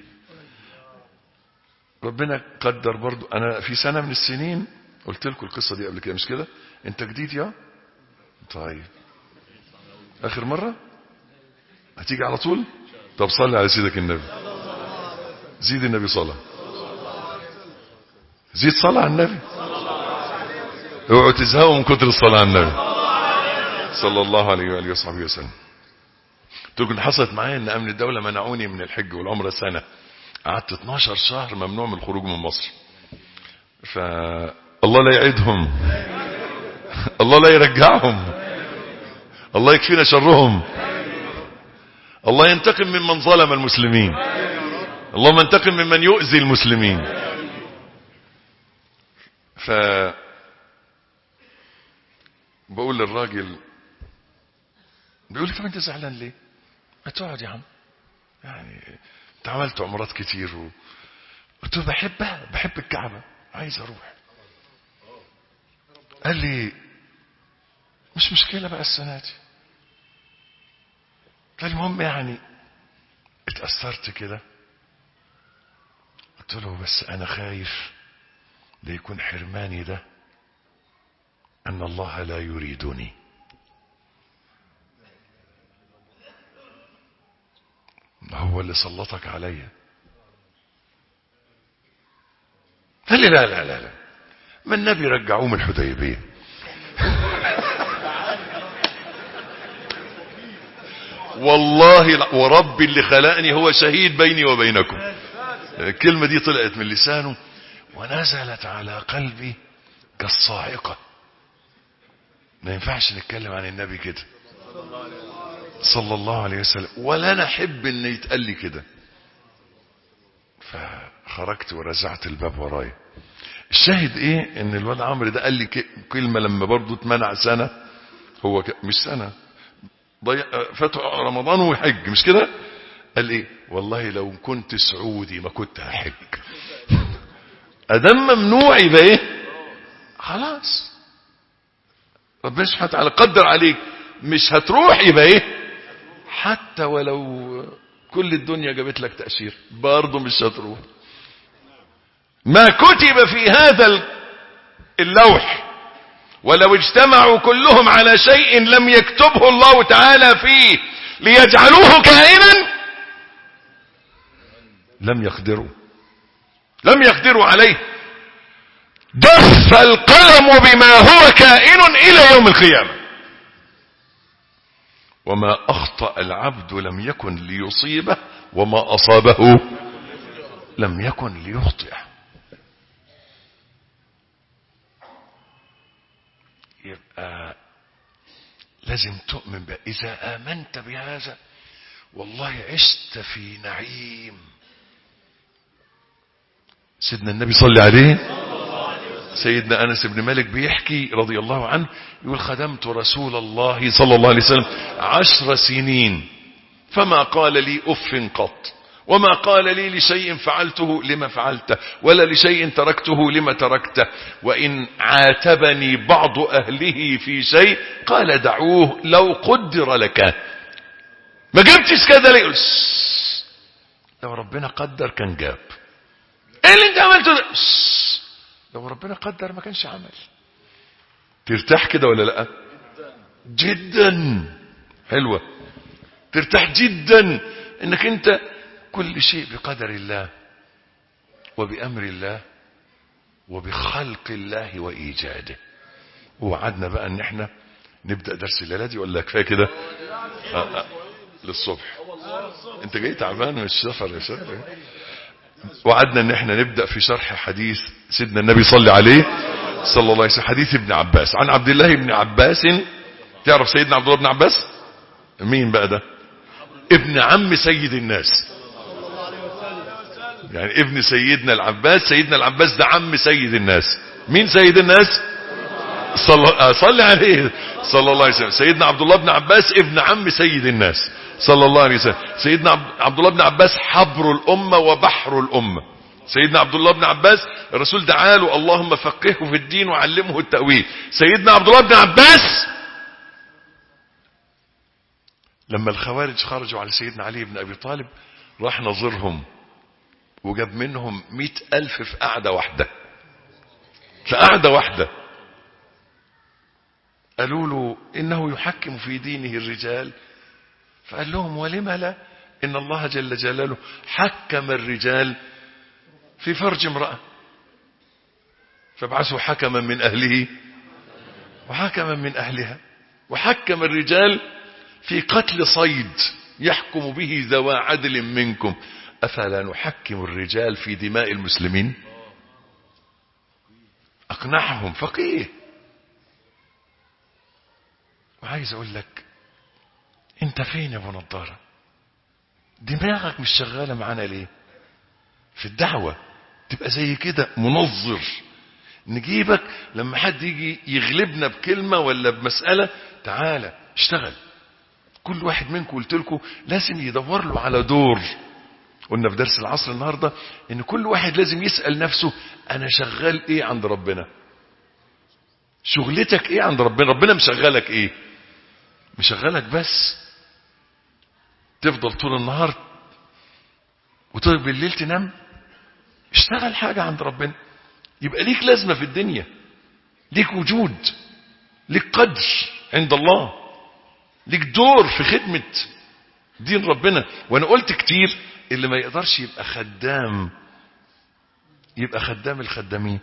ربنا قدر برضو انا في سنة من السنين قلت لكم القصة دي قبل كده مش كده انت جديد يا طيب اخر مرة هتيجي على طول طب صلي على سيدك النبي زيد النبي صلاة زيد صلاة على النبي اوعوا تزهقوا من كتر الصلاة على النبي صلى الله عليه وآله وصحبه وسلم قلت لكم حصلت معايا ان امن الدولة منعوني من الحج والعمرة سنة قعدت 12 شهر ممنوع من الخروج من مصر فالله لا يعيدهم الله لا يرجعهم الله يكفينا شرهم الله ينتقم ممن ظلم المسلمين اللهم انتقم ممن يؤذي المسلمين ف بقول للراجل بيقول لي طب انت زعلان ليه ما تقعد يا عم يعني انت عملت عمرات كتير و... قلت له بحبها بحب الكعبة عايز اروح قال لي مش مشكلة بقى السنة دي فالمهم يعني اتأثرت كده قلت له بس انا خايف ليكون حرماني ده ان الله لا يريدني هو اللي سلطك عليا قال لي لا لا لا لا ما النبي رجعوه من الحديبيه والله ورب اللي خلقني هو شهيد بيني وبينكم الكلمة دي طلعت من لسانه ونزلت على قلبي كالصاعقة ما ينفعش نتكلم عن النبي كده صلى الله عليه وسلم ولا انا احب ان يتقال لي كده فخرجت ورزعت الباب ورايا الشاهد ايه ان الواد عمرو ده قال لي كلمه لما برضه اتمنع سنه هو ك... مش سنه ضي... فتح رمضان ويحج مش كده قال ايه والله لو كنت سعودي ما كنت هحج ادم ممنوع يبقى ايه خلاص ربنا سبحانه وتعالى قدر عليك مش هتروح يبقى ايه حتى ولو كل الدنيا جابت لك تأشير برضه مش هتروح ما كتب في هذا اللوح ولو اجتمعوا كلهم على شيء لم يكتبه الله تعالى فيه ليجعلوه كائنا لم يقدروا لم يقدروا عليه دف القلم بما هو كائن الى يوم القيامه وما أخطأ العبد لم يكن ليصيبه وما أصابه لم يكن ليخطئه يبقى لازم تؤمن بها إذا آمنت بهذا والله عشت في نعيم سيدنا النبي صلى عليه سيدنا أنس بن مالك بيحكي رضي الله عنه يقول خدمت رسول الله صلى الله عليه وسلم عشر سنين فما قال لي أف قط وما قال لي لشيء فعلته لما فعلته ولا لشيء تركته لما تركته وإن عاتبني بعض أهله في شيء قال دعوه لو قدر لك ما جبتش كده ليه لو ربنا قدر كان جاب ايه اللي انت عملته ده لو ربنا قدر ما كانش عمل ترتاح كده ولا لا جدا حلوة ترتاح جدا انك انت كل شيء بقدر الله وبأمر الله وبخلق الله وإيجاده ووعدنا بقى ان احنا نبدأ درس الليلة دي ولا كفاية كده آه آه للصبح انت جاي تعبان من السفر يا شيخ وعدنا ان احنا نبدأ في شرح حديث سيدنا النبي صلى عليه صلى الله عليه وسلم حديث ابن عباس عن عبد الله بن عباس تعرف سيدنا عبد الله بن عباس مين بقى ده ابن عم سيد الناس يعني ابن سيدنا العباس سيدنا العباس ده عم سيد الناس مين سيد الناس صلى صلى عليه صلى الله عليه وسلم سيدنا عبد الله بن عباس ابن عم سيد الناس صلى الله عليه وسلم سيدنا عبد الله بن عباس حبر الأمة وبحر الأمة سيدنا عبد الله بن عباس الرسول دعاله اللهم فقهه في الدين وعلمه التأويل سيدنا عبد الله بن عباس لما الخوارج خرجوا على سيدنا علي بن أبي طالب راح نظرهم وجاب منهم مئة ألف في قعدة واحدة في قعدة واحدة قالوا له إنه يحكم في دينه الرجال فقال لهم ولم لا إن الله جل جلاله حكم الرجال في فرج امرأة فابعثوا حكما من أهله وحكما من أهلها وحكم الرجال في قتل صيد يحكم به ذوى عدل منكم أفلا نحكم الرجال في دماء المسلمين أقنعهم فقيه وعايز أقول لك أنت فين يا أبو نضارة دماغك مش شغالة معانا ليه في الدعوة تبقى زي كده منظر نجيبك لما حد يجي يغلبنا بكلمة ولا بمسألة تعالى اشتغل كل واحد منكم قلت لكم لازم يدور له على دور قلنا في درس العصر النهاردة ان كل واحد لازم يسأل نفسه انا شغال ايه عند ربنا شغلتك ايه عند ربنا ربنا مشغلك ايه مشغلك بس تفضل طول النهار وتغيب بالليل تنام اشتغل حاجة عند ربنا يبقى ليك لازمة في الدنيا ليك وجود ليك قدر عند الله ليك دور في خدمة دين ربنا وانا قلت كتير اللي ما يقدرش يبقى خدام يبقى خدام الخدامين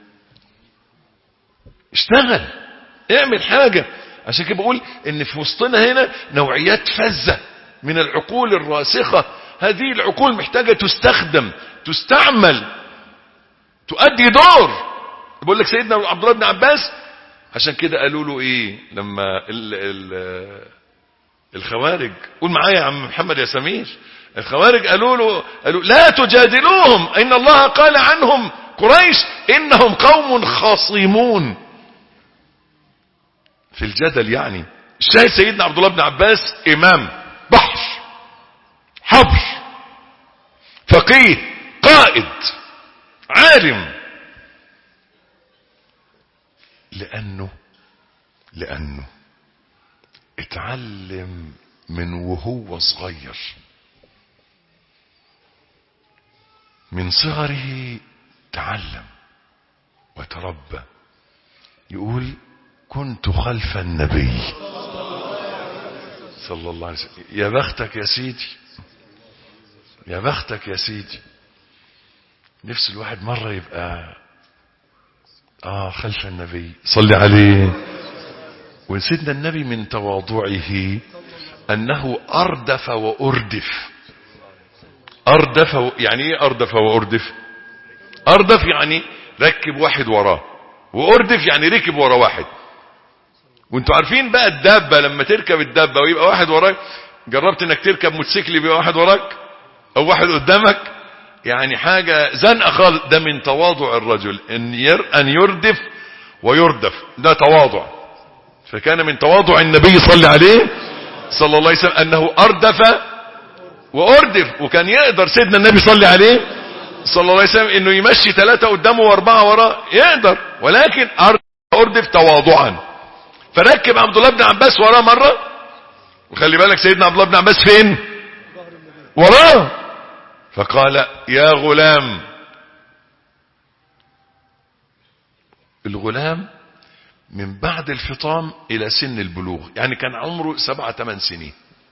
اشتغل اعمل حاجة عشان كده بقول ان في وسطنا هنا نوعيات فزة من العقول الراسخة هذه العقول محتاجة تستخدم تستعمل تؤدي دور بقول لك سيدنا عبد الله بن عباس عشان كده قالوا له ايه لما ال ال الخوارج قول معايا يا عم محمد يا سمير الخوارج قالوا له قالوا لا تجادلوهم ان الله قال عنهم قريش انهم قوم خصيمون في الجدل يعني الشاهد سيدنا عبد الله بن عباس امام بحر حبر فقيه قائد عالم لانه لانه اتعلم من وهو صغير من صغره تعلم وتربى يقول كنت خلف النبي صلى الله عليه وسلم يا بختك يا سيدي يا بختك يا سيدي نفس الواحد مرة يبقى آه خلف النبي صلي عليه وسيدنا النبي من تواضعه أنه أردف وأردف أردف و... يعني إيه أردف وأردف أردف يعني ركب واحد وراه وأردف يعني ركب ورا واحد وانتوا عارفين بقى الدابة لما تركب الدابة ويبقى واحد وراك جربت انك تركب موتوسيكل يبقى واحد وراك او واحد قدامك يعني حاجة زنقة خالص ده من تواضع الرجل ان, ير... أن يردف ويردف ده تواضع فكان من تواضع النبي صلى عليه صلى الله عليه وسلم انه اردف واردف وكان يقدر سيدنا النبي صلى عليه صلى الله عليه وسلم انه يمشي ثلاثة قدامه واربعة وراه يقدر ولكن اردف تواضعا فركب عبد الله بن عباس وراه مرة وخلي بالك سيدنا عبد الله بن عباس فين وراه فقال يا غلام الغلام من بعد الفطام الى سن البلوغ يعني كان عمره سبعة ثمان سنين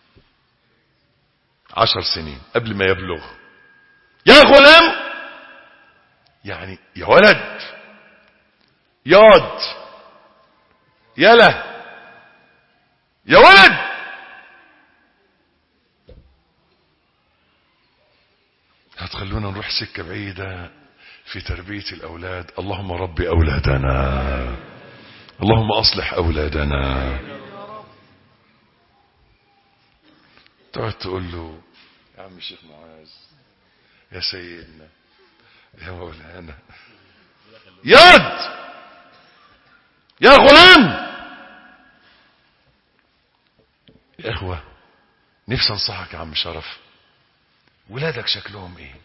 عشر سنين قبل ما يبلغ يا غلام يعني يا ولد ياض يلا يا ولد هتخلونا نروح سكة بعيدة في تربية الأولاد اللهم رب أولادنا اللهم أصلح أولادنا تقعد تقول له يا عم الشيخ معاذ يا سيدنا يا مولانا ياد يا غلام يا اخوة نفسي انصحك يا عم شرف ولادك شكلهم ايه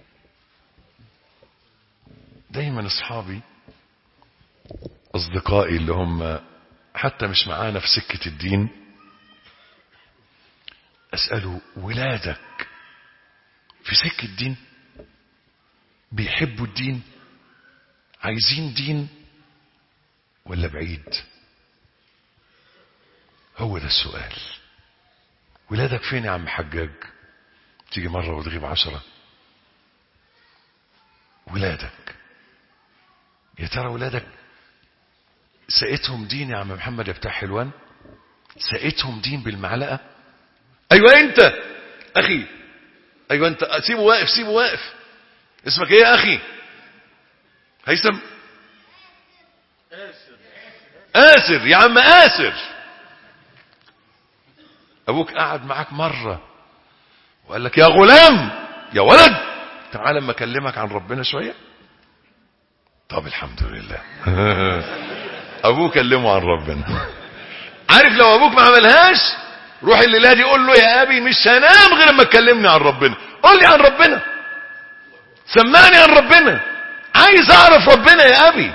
دايما اصحابي اصدقائي اللي هم حتى مش معانا في سكة الدين اسأله ولادك في سكة الدين بيحبوا الدين عايزين دين ولا بعيد هو ده السؤال ولادك فين يا عم حجاج تيجي مرة وتغيب عشرة ولادك يا ترى ولادك سقيتهم دين يا عم محمد يا بتاع حلوان سقيتهم دين بالمعلقة ايوه انت اخي ايوه انت سيبه واقف سيبه واقف اسمك ايه يا اخي هيثم آسر يا عم آسر أبوك قعد معاك مرة وقال لك يا غلام يا ولد تعال اما اكلمك عن ربنا شوية طب الحمد لله أبوك كلمه عن ربنا عارف لو أبوك ما عملهاش روح الليلة دي قول له يا أبي مش هنام غير اما تكلمني عن ربنا قول لي عن ربنا سمعني عن ربنا عايز أعرف ربنا يا أبي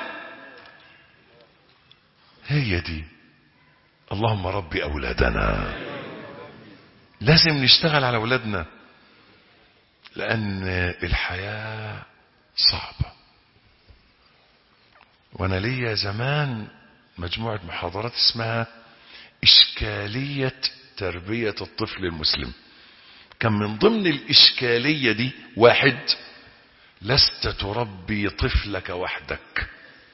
هي دي اللهم ربي أولادنا لازم نشتغل على أولادنا لأن الحياة صعبة وأنا ليا زمان مجموعة محاضرات اسمها إشكالية تربية الطفل المسلم كان من ضمن الإشكالية دي واحد لست تربي طفلك وحدك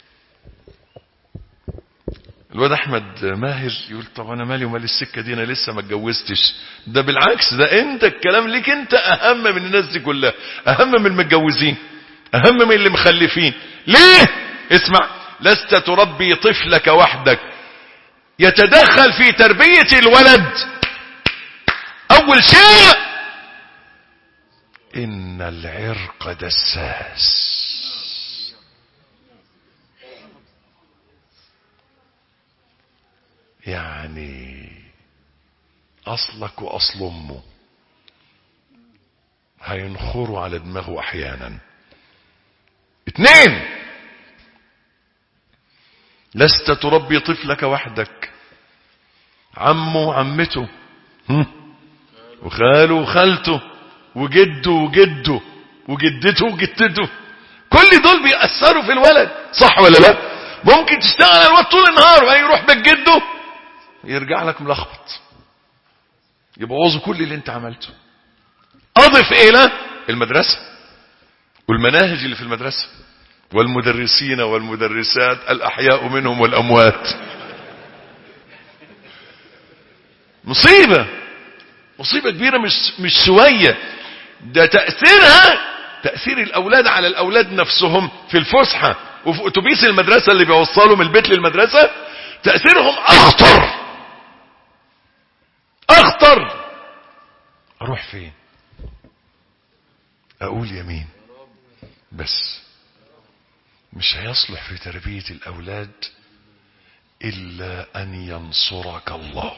الواد احمد ماهر يقول طب انا مالي ومال السكه دي انا لسه ما اتجوزتش ده بالعكس ده انت الكلام ليك انت اهم من الناس دي كلها اهم من المتجوزين اهم من اللي مخلفين ليه اسمع لست تربي طفلك وحدك يتدخل في تربيه الولد اول شيء ان العرق دساس يعني اصلك واصل امه هينخروا على دماغه احيانا اتنين لست تربي طفلك وحدك عمه وعمته هم؟ وخاله وخالته وجده وجده وجدته وجدته كل دول بيأثروا في الولد صح ولا لا ممكن تشتغل على الولد طول النهار وبعدين يروح بيت جده يرجع لك ملخبط يبوظوا كل اللي انت عملته اضف الى المدرسة والمناهج اللي في المدرسة والمدرسين والمدرسات الاحياء منهم والاموات مصيبة مصيبة كبيرة مش, مش شوية ده تأثيرها تأثير الأولاد على الأولاد نفسهم في الفسحة وفي أتوبيس المدرسة اللي بيوصلوا من البيت للمدرسة تأثيرهم أخطر أخطر أروح فين أقول يمين بس مش هيصلح في تربية الأولاد إلا أن ينصرك الله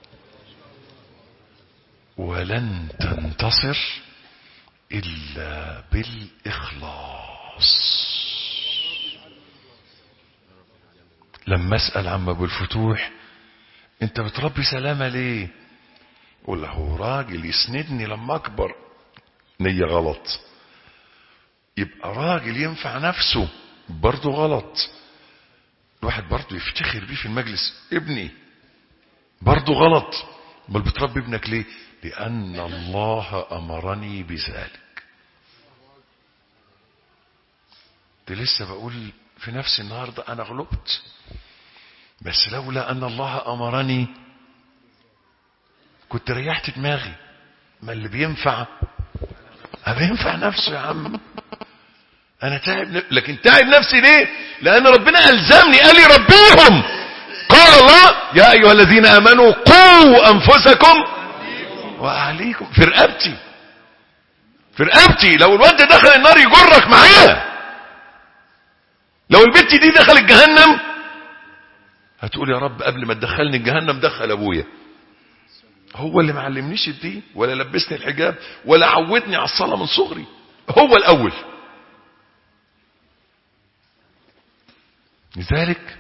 ولن تنتصر إلا بالإخلاص لما أسأل عم أبو الفتوح أنت بتربي سلامة ليه يقول له راجل يسندني لما أكبر نية غلط يبقى راجل ينفع نفسه برضه غلط الواحد برضه يفتخر بيه في المجلس ابني برضه غلط امال بتربي ابنك ليه لان الله امرني بذلك ده لسه بقول في نفسي النهارده انا غلبت بس لولا ان الله امرني كنت ريحت دماغي ما اللي بينفع ما بينفع نفسه يا عم انا تعب ن- لكن تعب نفسي ليه لان ربنا الزمني قال لي ربيهم قال الله يا ايها الذين امنوا قوا انفسكم واهليكم في رقبتي في رقبتي لو الواد ده دخل النار يجرك معاه لو البت دي دخلت جهنم هتقول يا رب قبل ما تدخلني الجهنم دخل ابويا هو اللي معلمنيش الدين ولا لبسني الحجاب ولا عودني على الصلاه من صغري هو الاول لذلك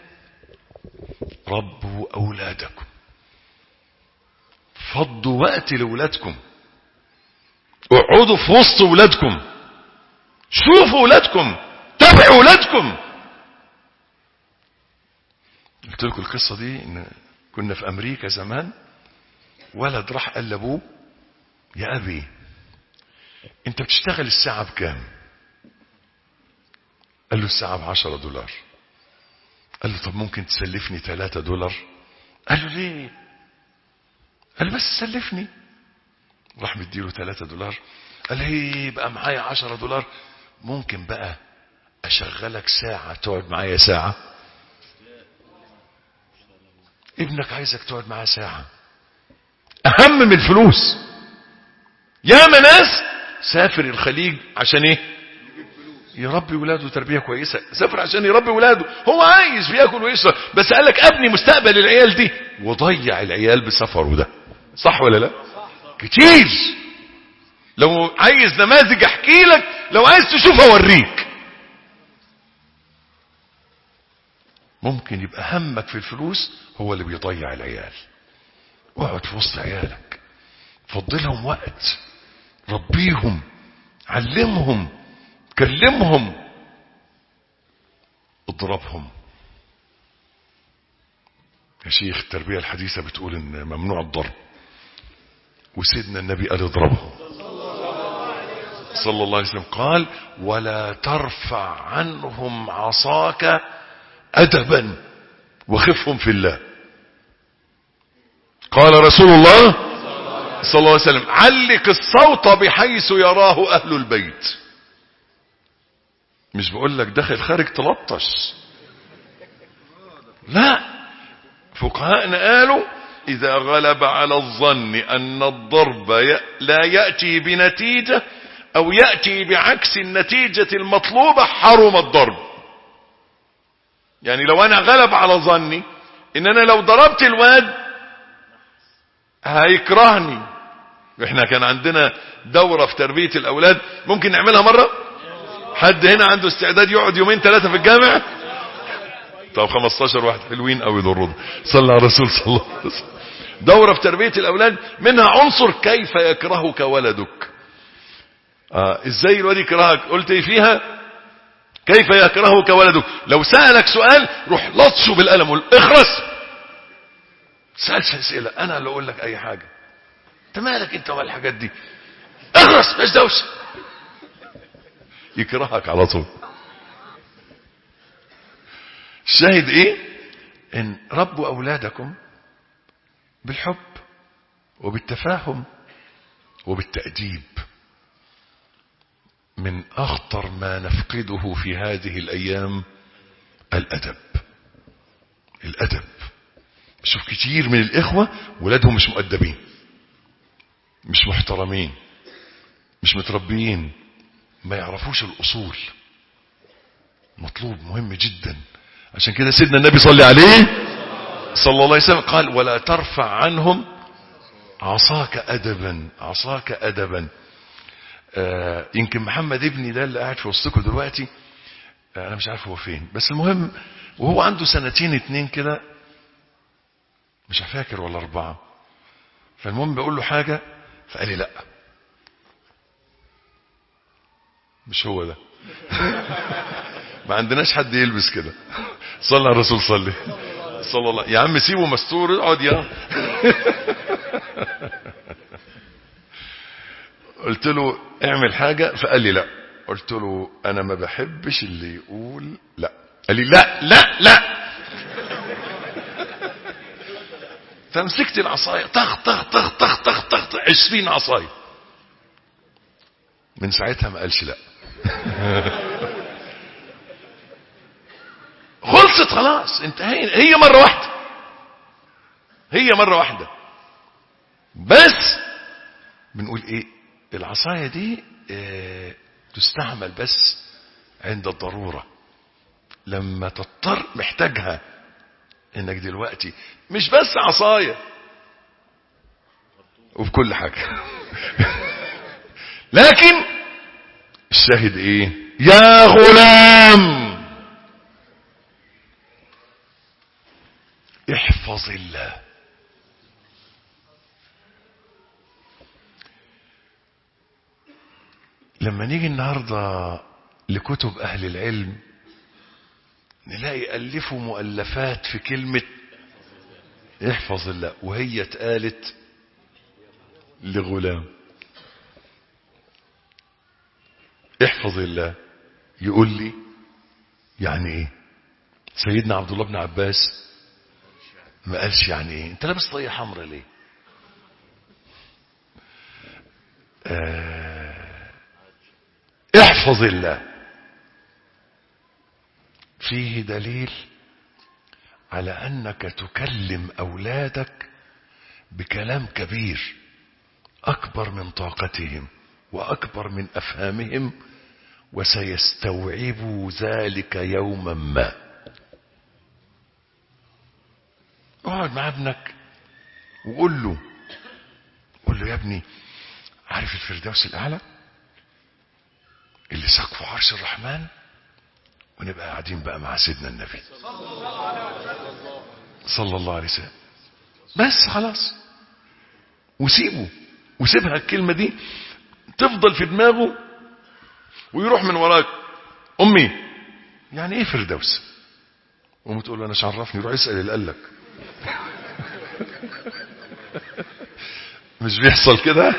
ربوا أولادكم فضوا وقت لأولادكم اقعدوا في وسط أولادكم شوفوا أولادكم تابعوا أولادكم قلت لكم القصة دي إن كنا في أمريكا زمان ولد راح قال لأبوه يا أبي أنت بتشتغل الساعة بكام؟ قال له الساعة بعشرة دولار قال له طب ممكن تسلفني ثلاثة دولار قال له ليه قال له بس سلفني راح مديله ثلاثة دولار قال لي يبقى معايا عشرة دولار ممكن بقى أشغلك ساعة تقعد معايا ساعة ابنك عايزك تقعد معاه ساعة أهم من الفلوس ياما ناس سافر الخليج عشان ايه يربي ولاده تربيه كويسه سافر عشان يربي ولاده هو عايز بياكل ويشرب بس قال لك ابني مستقبل العيال دي وضيع العيال بسفره ده صح ولا لا كتير لو عايز نماذج احكي لك لو عايز تشوف اوريك ممكن يبقى همك في الفلوس هو اللي بيضيع العيال اقعد في وسط عيالك فضلهم وقت ربيهم علمهم كلمهم اضربهم يا شيخ التربية الحديثة بتقول ان ممنوع الضرب وسيدنا النبي قال اضربهم صلى الله عليه وسلم قال ولا ترفع عنهم عصاك أدبا وخفهم في الله قال رسول الله صلى الله عليه وسلم علق الصوت بحيث يراه أهل البيت مش بقول لك داخل خارج تلطش لا فقهاءنا قالوا إذا غلب على الظن أن الضرب ي- لا يأتي بنتيجة أو يأتي بعكس النتيجة المطلوبة حرم الضرب يعني لو أنا غلب على ظني إن أنا لو ضربت الواد هيكرهني احنا كان عندنا دورة في تربية الأولاد ممكن نعملها مرة حد هنا عنده استعداد يقعد يومين ثلاثة في الجامع طب 15 واحد حلوين قوي دول صلى على الرسول صلى الله عليه وسلم دورة في تربية الأولاد منها عنصر كيف يكرهك ولدك آه ازاي الواد يكرهك قلت ايه فيها كيف يكرهك ولدك لو سألك سؤال روح لطشه بالقلم قول اخرس سألش اسئلة انا اللي اقول لك اي حاجة انت مالك انت والحاجات دي اخرس مش دوشه يكرهك على طول الشاهد ايه ان ربوا اولادكم بالحب وبالتفاهم وبالتأديب من اخطر ما نفقده في هذه الايام الادب الادب شوف كتير من الاخوة ولادهم مش مؤدبين مش محترمين مش متربيين ما يعرفوش الاصول مطلوب مهم جدا عشان كده سيدنا النبي صلى عليه صلى الله عليه وسلم قال ولا ترفع عنهم عصاك أدبا عصاك أدبا آه يمكن محمد ابني ده اللي قاعد في وسطكم دلوقتي آه انا مش عارف هو فين بس المهم وهو عنده سنتين اتنين كده مش فاكر ولا اربعة فالمهم بقول له حاجة فقال لي لا مش هو ده ما عندناش حد يلبس كده صلى على الرسول صلي صلى الله يا عم سيبه مستور اقعد يا قلت له اعمل حاجة فقال لي لا قلت له انا ما بحبش اللي يقول لا قال لي لا لا لا فمسكت العصاية طخ طخ طخ طخ طخ طخ طخ عشرين عصاية من ساعتها ما قالش لا خلصت خلاص انتهينا هي مرة واحدة هي مرة واحدة بس بنقول ايه العصاية دي اه تستعمل بس عند الضرورة لما تضطر محتاجها انك دلوقتي مش بس عصاية وفي كل حاجة لكن الشاهد ايه يا غلام احفظ الله لما نيجي النهاردة لكتب أهل العلم نلاقي ألفوا مؤلفات في كلمة احفظ الله وهي اتقالت لغلام احفظ الله يقول لي يعني ايه سيدنا عبد الله بن عباس ما قالش يعني ايه انت لابس طاقية حمراء ليه آه احفظ الله فيه دليل على انك تكلم اولادك بكلام كبير اكبر من طاقتهم واكبر من افهامهم وسيستوعبوا ذلك يوما ما اقعد مع ابنك وقول له قول له يا ابني عارف الفردوس الاعلى اللي سقفه عرش الرحمن ونبقى قاعدين بقى مع سيدنا النبي صلى الله عليه وسلم بس خلاص وسيبه وسيبها الكلمة دي تفضل في دماغه ويروح من وراك امي يعني ايه فردوس وام تقول له انا مش عرفني روح اسال اللي قال لك مش بيحصل كده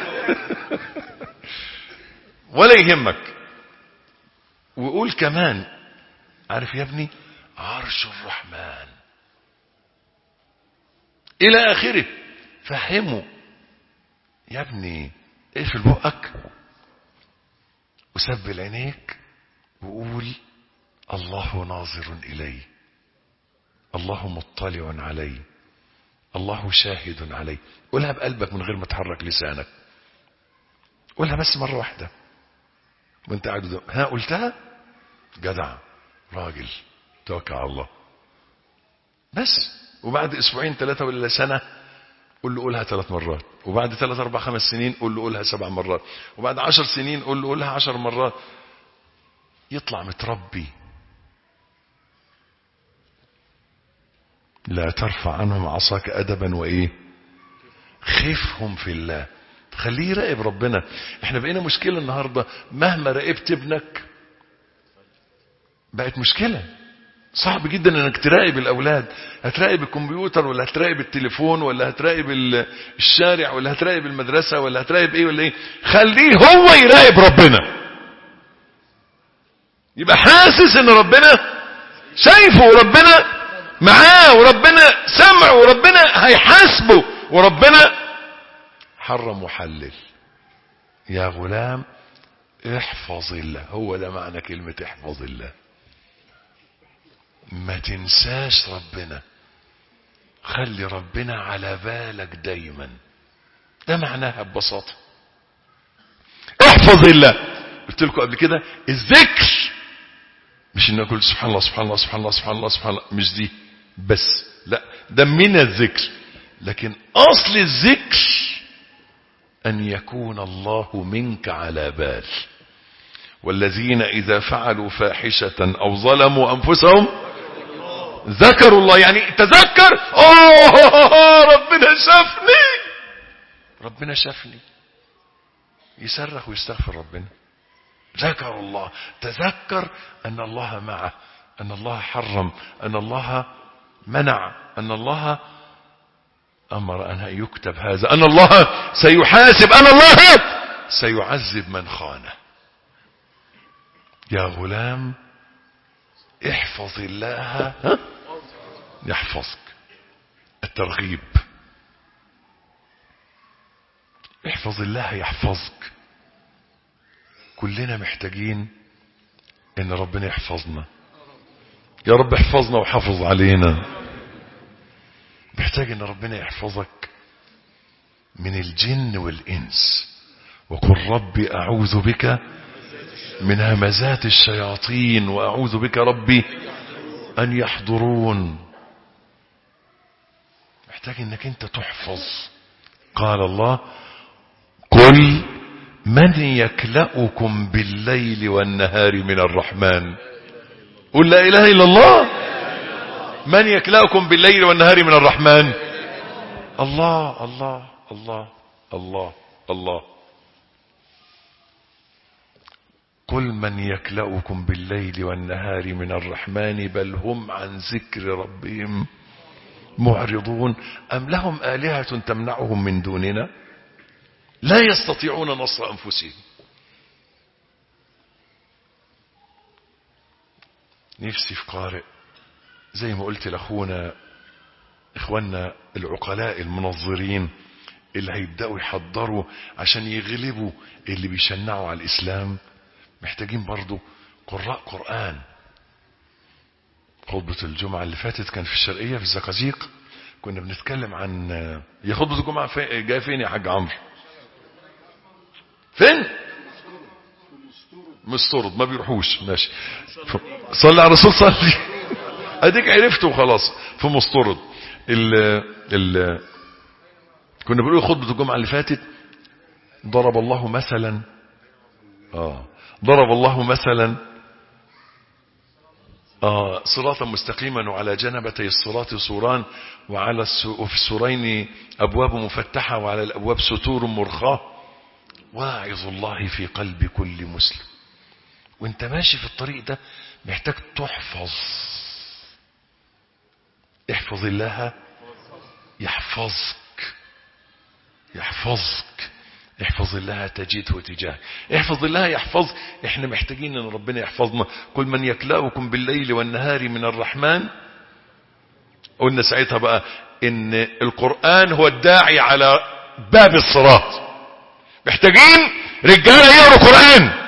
ولا يهمك وقول كمان عارف يا ابني عرش الرحمن الى اخره فهمه يا ابني اقفل بقك وسبل عينيك وقول الله ناظر الي الله مطلع علي الله شاهد علي قولها بقلبك من غير ما تحرك لسانك قولها بس مرة واحدة وانت قاعد قدام ها قلتها جدع راجل توكل على الله بس وبعد اسبوعين ثلاثة ولا سنة قول له قولها ثلاث مرات وبعد ثلاث اربع خمس سنين قول له قولها سبع مرات وبعد عشر سنين قول له قولها عشر مرات يطلع متربي لا ترفع عنهم عصاك ادبا وايه خفهم في الله خليه يراقب ربنا احنا بقينا مشكلة النهاردة مهما راقبت ابنك بقت مشكلة صعب جدا انك تراقب الاولاد هتراقب الكمبيوتر ولا هتراقب التليفون ولا هتراقب الشارع ولا هتراقب المدرسة ولا هتراقب ايه ولا ايه خليه هو يراقب ربنا يبقى حاسس ان ربنا شايفه وربنا معاه وربنا سمعه وربنا هيحاسبه وربنا حرم وحلل يا غلام احفظ الله هو ده معنى كلمة احفظ الله ما تنساش ربنا خلي ربنا على بالك دايما ده معناها ببساطة احفظ الله قلت لكم قبل كده الذكر مش ان اقول سبحان الله سبحان الله سبحان الله سبحان الله سبحان الله مش دي بس لا ده من الذكر لكن اصل الذكر ان يكون الله منك على بال والذين اذا فعلوا فاحشة او ظلموا انفسهم ذكروا الله يعني تذكر اوه ربنا شافني ربنا شافني يصرخ ويستغفر ربنا ذكر الله تذكر ان الله معه ان الله حرم ان الله منع ان الله امر ان يكتب هذا ان الله سيحاسب ان الله سيعذب من خانه يا غلام احفظ الله ها؟ يحفظك الترغيب احفظ الله يحفظك كلنا محتاجين ان ربنا يحفظنا يا رب احفظنا وحافظ علينا محتاج ان ربنا يحفظك من الجن والانس وقل ربي اعوذ بك من همزات الشياطين واعوذ بك ربي ان يحضرون محتاج انك انت تحفظ قال الله قل من يكلأكم بالليل والنهار من الرحمن قل لا اله الا الله من يكلأكم بالليل والنهار من الرحمن الله الله الله الله الله قل من يكلأكم بالليل والنهار من الرحمن بل هم عن ذكر ربهم معرضون أم لهم آلهة تمنعهم من دوننا لا يستطيعون نصر أنفسهم نفسي في قارئ زي ما قلت لأخونا إخواننا العقلاء المنظرين اللي هيبدأوا يحضروا عشان يغلبوا اللي بيشنعوا على الإسلام محتاجين برضو قراء قرآن خطبة الجمعة اللي فاتت كان في الشرقية في الزقازيق كنا بنتكلم عن يا خطبة الجمعة في... جاي فين يا حاج عمرو فين مسترد ما بيروحوش ماشي ف... صلي على الرسول صلي اديك عرفته وخلاص في مسترد ال... ال... كنا بنقول خطبة الجمعة اللي فاتت ضرب الله مثلا اه ضرب الله مثلا آه صراطا مستقيما وعلى جنبتي الصراط سوران وعلى الس... وفي السورين أبواب مفتحة وعلى الأبواب ستور مرخاة واعظ الله في قلب كل مسلم وانت ماشي في الطريق ده محتاج تحفظ احفظ الله يحفظك يحفظك احفظ الله تجده تجاهك احفظ الله يحفظ احنا محتاجين ان ربنا يحفظنا كل من يكلأكم بالليل والنهار من الرحمن قلنا ساعتها بقى ان القرآن هو الداعي على باب الصراط محتاجين رجالة يقروا قرآن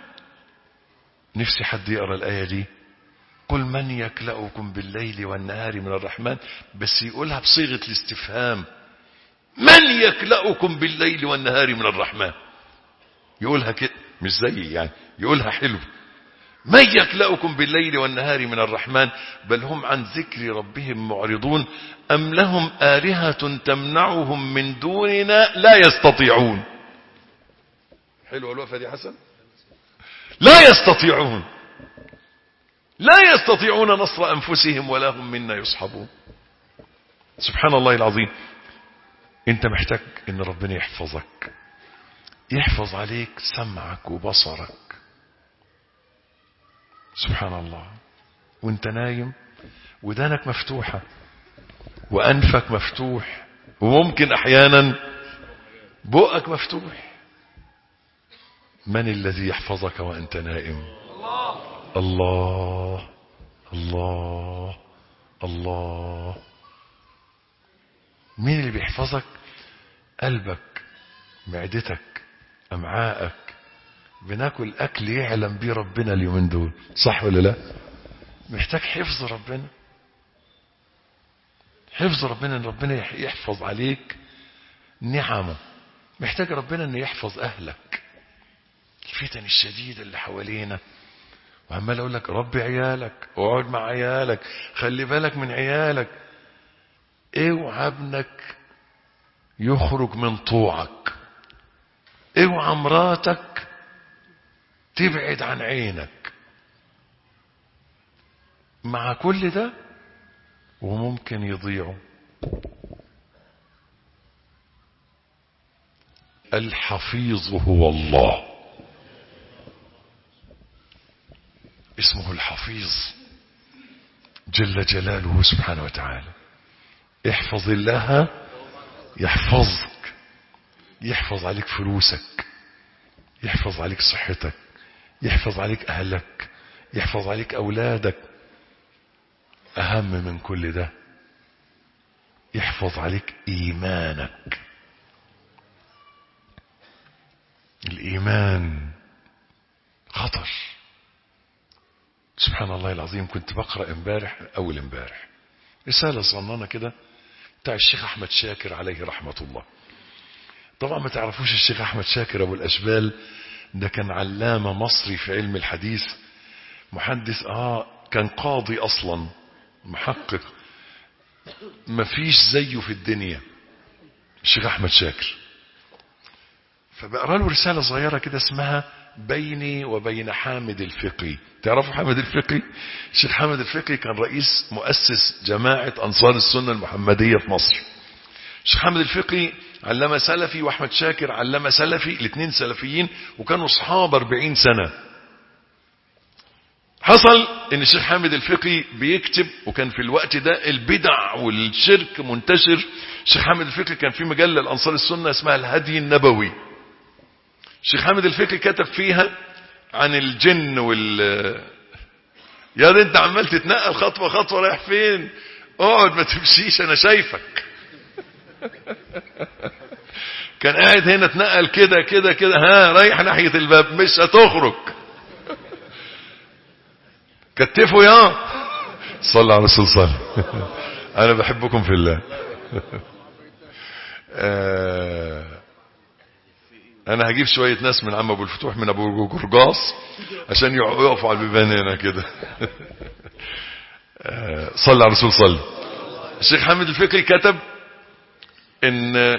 نفسي حد يقرأ الآية دي قل من يكلأكم بالليل والنهار من الرحمن بس يقولها بصيغة الاستفهام من يكلأكم بالليل والنهار من الرحمن يقولها كده مش زي يعني يقولها حلو من يكلأكم بالليل والنهار من الرحمن بل هم عن ذكر ربهم معرضون أم لهم آلهة تمنعهم من دوننا لا يستطيعون حلوة الوقفة دي حسن لا يستطيعون لا يستطيعون نصر أنفسهم ولا هم منا يصحبون سبحان الله العظيم انت محتاج ان ربنا يحفظك يحفظ عليك سمعك وبصرك سبحان الله وانت نايم ودانك مفتوحة وانفك مفتوح وممكن احيانا بقك مفتوح من الذي يحفظك وانت نائم الله الله الله مين اللي بيحفظك قلبك معدتك امعائك بناكل اكل يعلم بيه ربنا اليومين دول صح ولا لا محتاج حفظ ربنا حفظ ربنا ان ربنا يحفظ عليك نعمه محتاج ربنا انه يحفظ اهلك الفتن الشديدة اللي حوالينا وعمال اقول لك ربي عيالك اقعد مع عيالك خلي بالك من عيالك اوعى ابنك يخرج من طوعك اوعى مراتك تبعد عن عينك مع كل ده وممكن يضيعوا الحفيظ هو الله اسمه الحفيظ جل جلاله سبحانه وتعالى احفظ الله يحفظك يحفظ عليك فلوسك يحفظ عليك صحتك يحفظ عليك اهلك يحفظ عليك اولادك اهم من كل ده يحفظ عليك ايمانك الايمان خطر سبحان الله العظيم كنت بقرا امبارح اول امبارح رساله صغننه كده بتاع الشيخ احمد شاكر عليه رحمه الله طبعا ما تعرفوش الشيخ احمد شاكر ابو الاشبال ده كان علامه مصري في علم الحديث محدث اه كان قاضي اصلا محقق مفيش زيه في الدنيا الشيخ احمد شاكر فبقرا له رساله صغيره كده اسمها بيني وبين حامد الفقي تعرفوا حامد الفقي الشيخ حامد الفقي كان رئيس مؤسس جماعه انصار السنه المحمديه في مصر الشيخ حامد الفقي علامه سلفي واحمد شاكر علامه سلفي الاثنين سلفيين وكانوا اصحاب 40 سنه حصل ان الشيخ حامد الفقي بيكتب وكان في الوقت ده البدع والشرك منتشر الشيخ حامد الفقي كان في مجله الانصار السنه اسمها الهدي النبوي الشيخ حامد الفقي كتب فيها عن الجن وال يا ده انت عمال تتنقل خطوه خطوه رايح فين اقعد ما تمشيش انا شايفك كان قاعد هنا اتنقل كده كده كده ها رايح ناحيه الباب مش هتخرج كتفوا يا صلى على الرسول صلى انا بحبكم في الله انا هجيب شوية ناس من عم ابو الفتوح من ابو جرجاس عشان يقفوا على البيبان هنا كده صلى على الرسول صلى الشيخ حامد الفقي كتب ان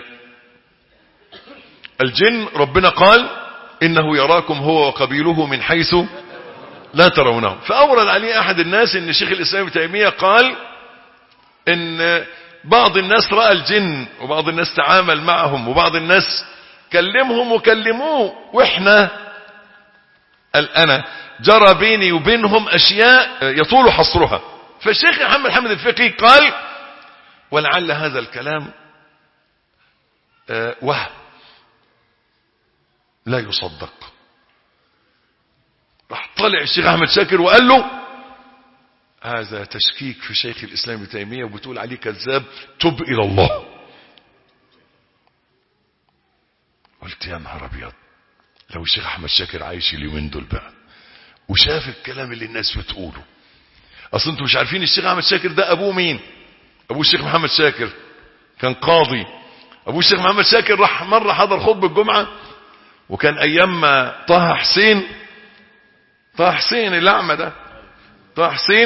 الجن ربنا قال انه يراكم هو وقبيله من حيث لا ترونهم فأورد عليه أحد الناس أن شيخ الإسلام ابن تيمية قال أن بعض الناس رأى الجن وبعض الناس تعامل معهم وبعض الناس كلمهم وكلموه وإحنا أنا جرى بيني وبينهم أشياء يطول حصرها فالشيخ محمد حمد الفقي قال ولعل هذا الكلام وهم لا يصدق راح طلع الشيخ احمد شاكر وقال له هذا تشكيك في شيخ الاسلام ابن تيميه وبتقول عليه كذاب تب الى الله قلت يا نهار ابيض لو الشيخ احمد شاكر عايش اليومين دول بقى وشاف الكلام اللي الناس بتقوله اصل انتوا مش عارفين الشيخ احمد شاكر ده ابوه مين ابوه الشيخ محمد شاكر كان قاضي ابوه الشيخ محمد شاكر راح مره حضر خطبه الجمعه وكان ايام ما طه حسين طه حسين الأعمى ده طه حسين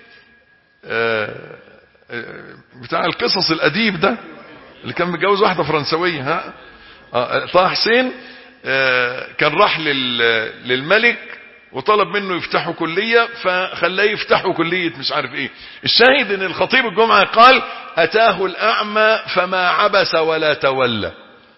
بتاع القصص الأديب ده اللي كان متجوز واحدة فرنسوية ها طه حسين كان راح للملك وطلب منه يفتحوا كلية فخلاه يفتحوا كلية مش عارف ايه الشاهد ان الخطيب الجمعة قال اتاه الاعمى فما عبس ولا تولى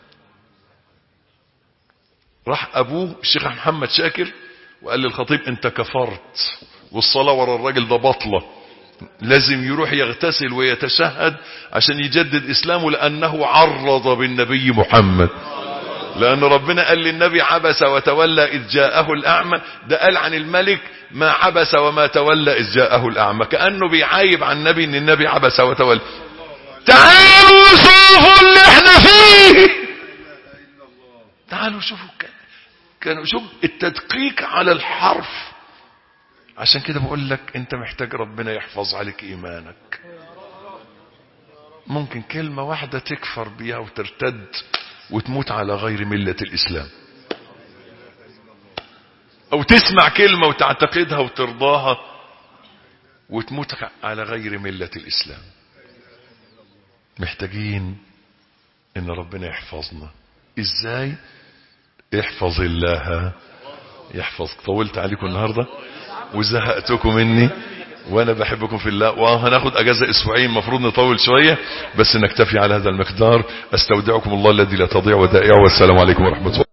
راح ابوه الشيخ محمد شاكر وقال للخطيب انت كفرت والصلاة ورا الراجل ده بطلة لازم يروح يغتسل ويتشهد عشان يجدد اسلامه لانه عرض بالنبي محمد لان ربنا قال للنبي عبس وتولى اذ جاءه الاعمى ده قال عن الملك ما عبس وما تولى اذ جاءه الاعمى كانه بيعايب عن النبي ان النبي عبس وتولى تعالوا شوفوا اللي احنا فيه تعالوا شوفوا كده كانوا شوف التدقيق على الحرف عشان كده بقول لك انت محتاج ربنا يحفظ عليك ايمانك ممكن كلمة واحدة تكفر بيها وترتد وتموت على غير ملة الاسلام او تسمع كلمة وتعتقدها وترضاها وتموت على غير ملة الاسلام محتاجين ان ربنا يحفظنا ازاي احفظ الله يحفظ طولت عليكم النهاردة وزهقتكم مني وانا بحبكم في الله وهناخد اجازة اسبوعين مفروض نطول شوية بس نكتفي على هذا المقدار استودعكم الله الذي لا تضيع ودائعه والسلام عليكم ورحمة الله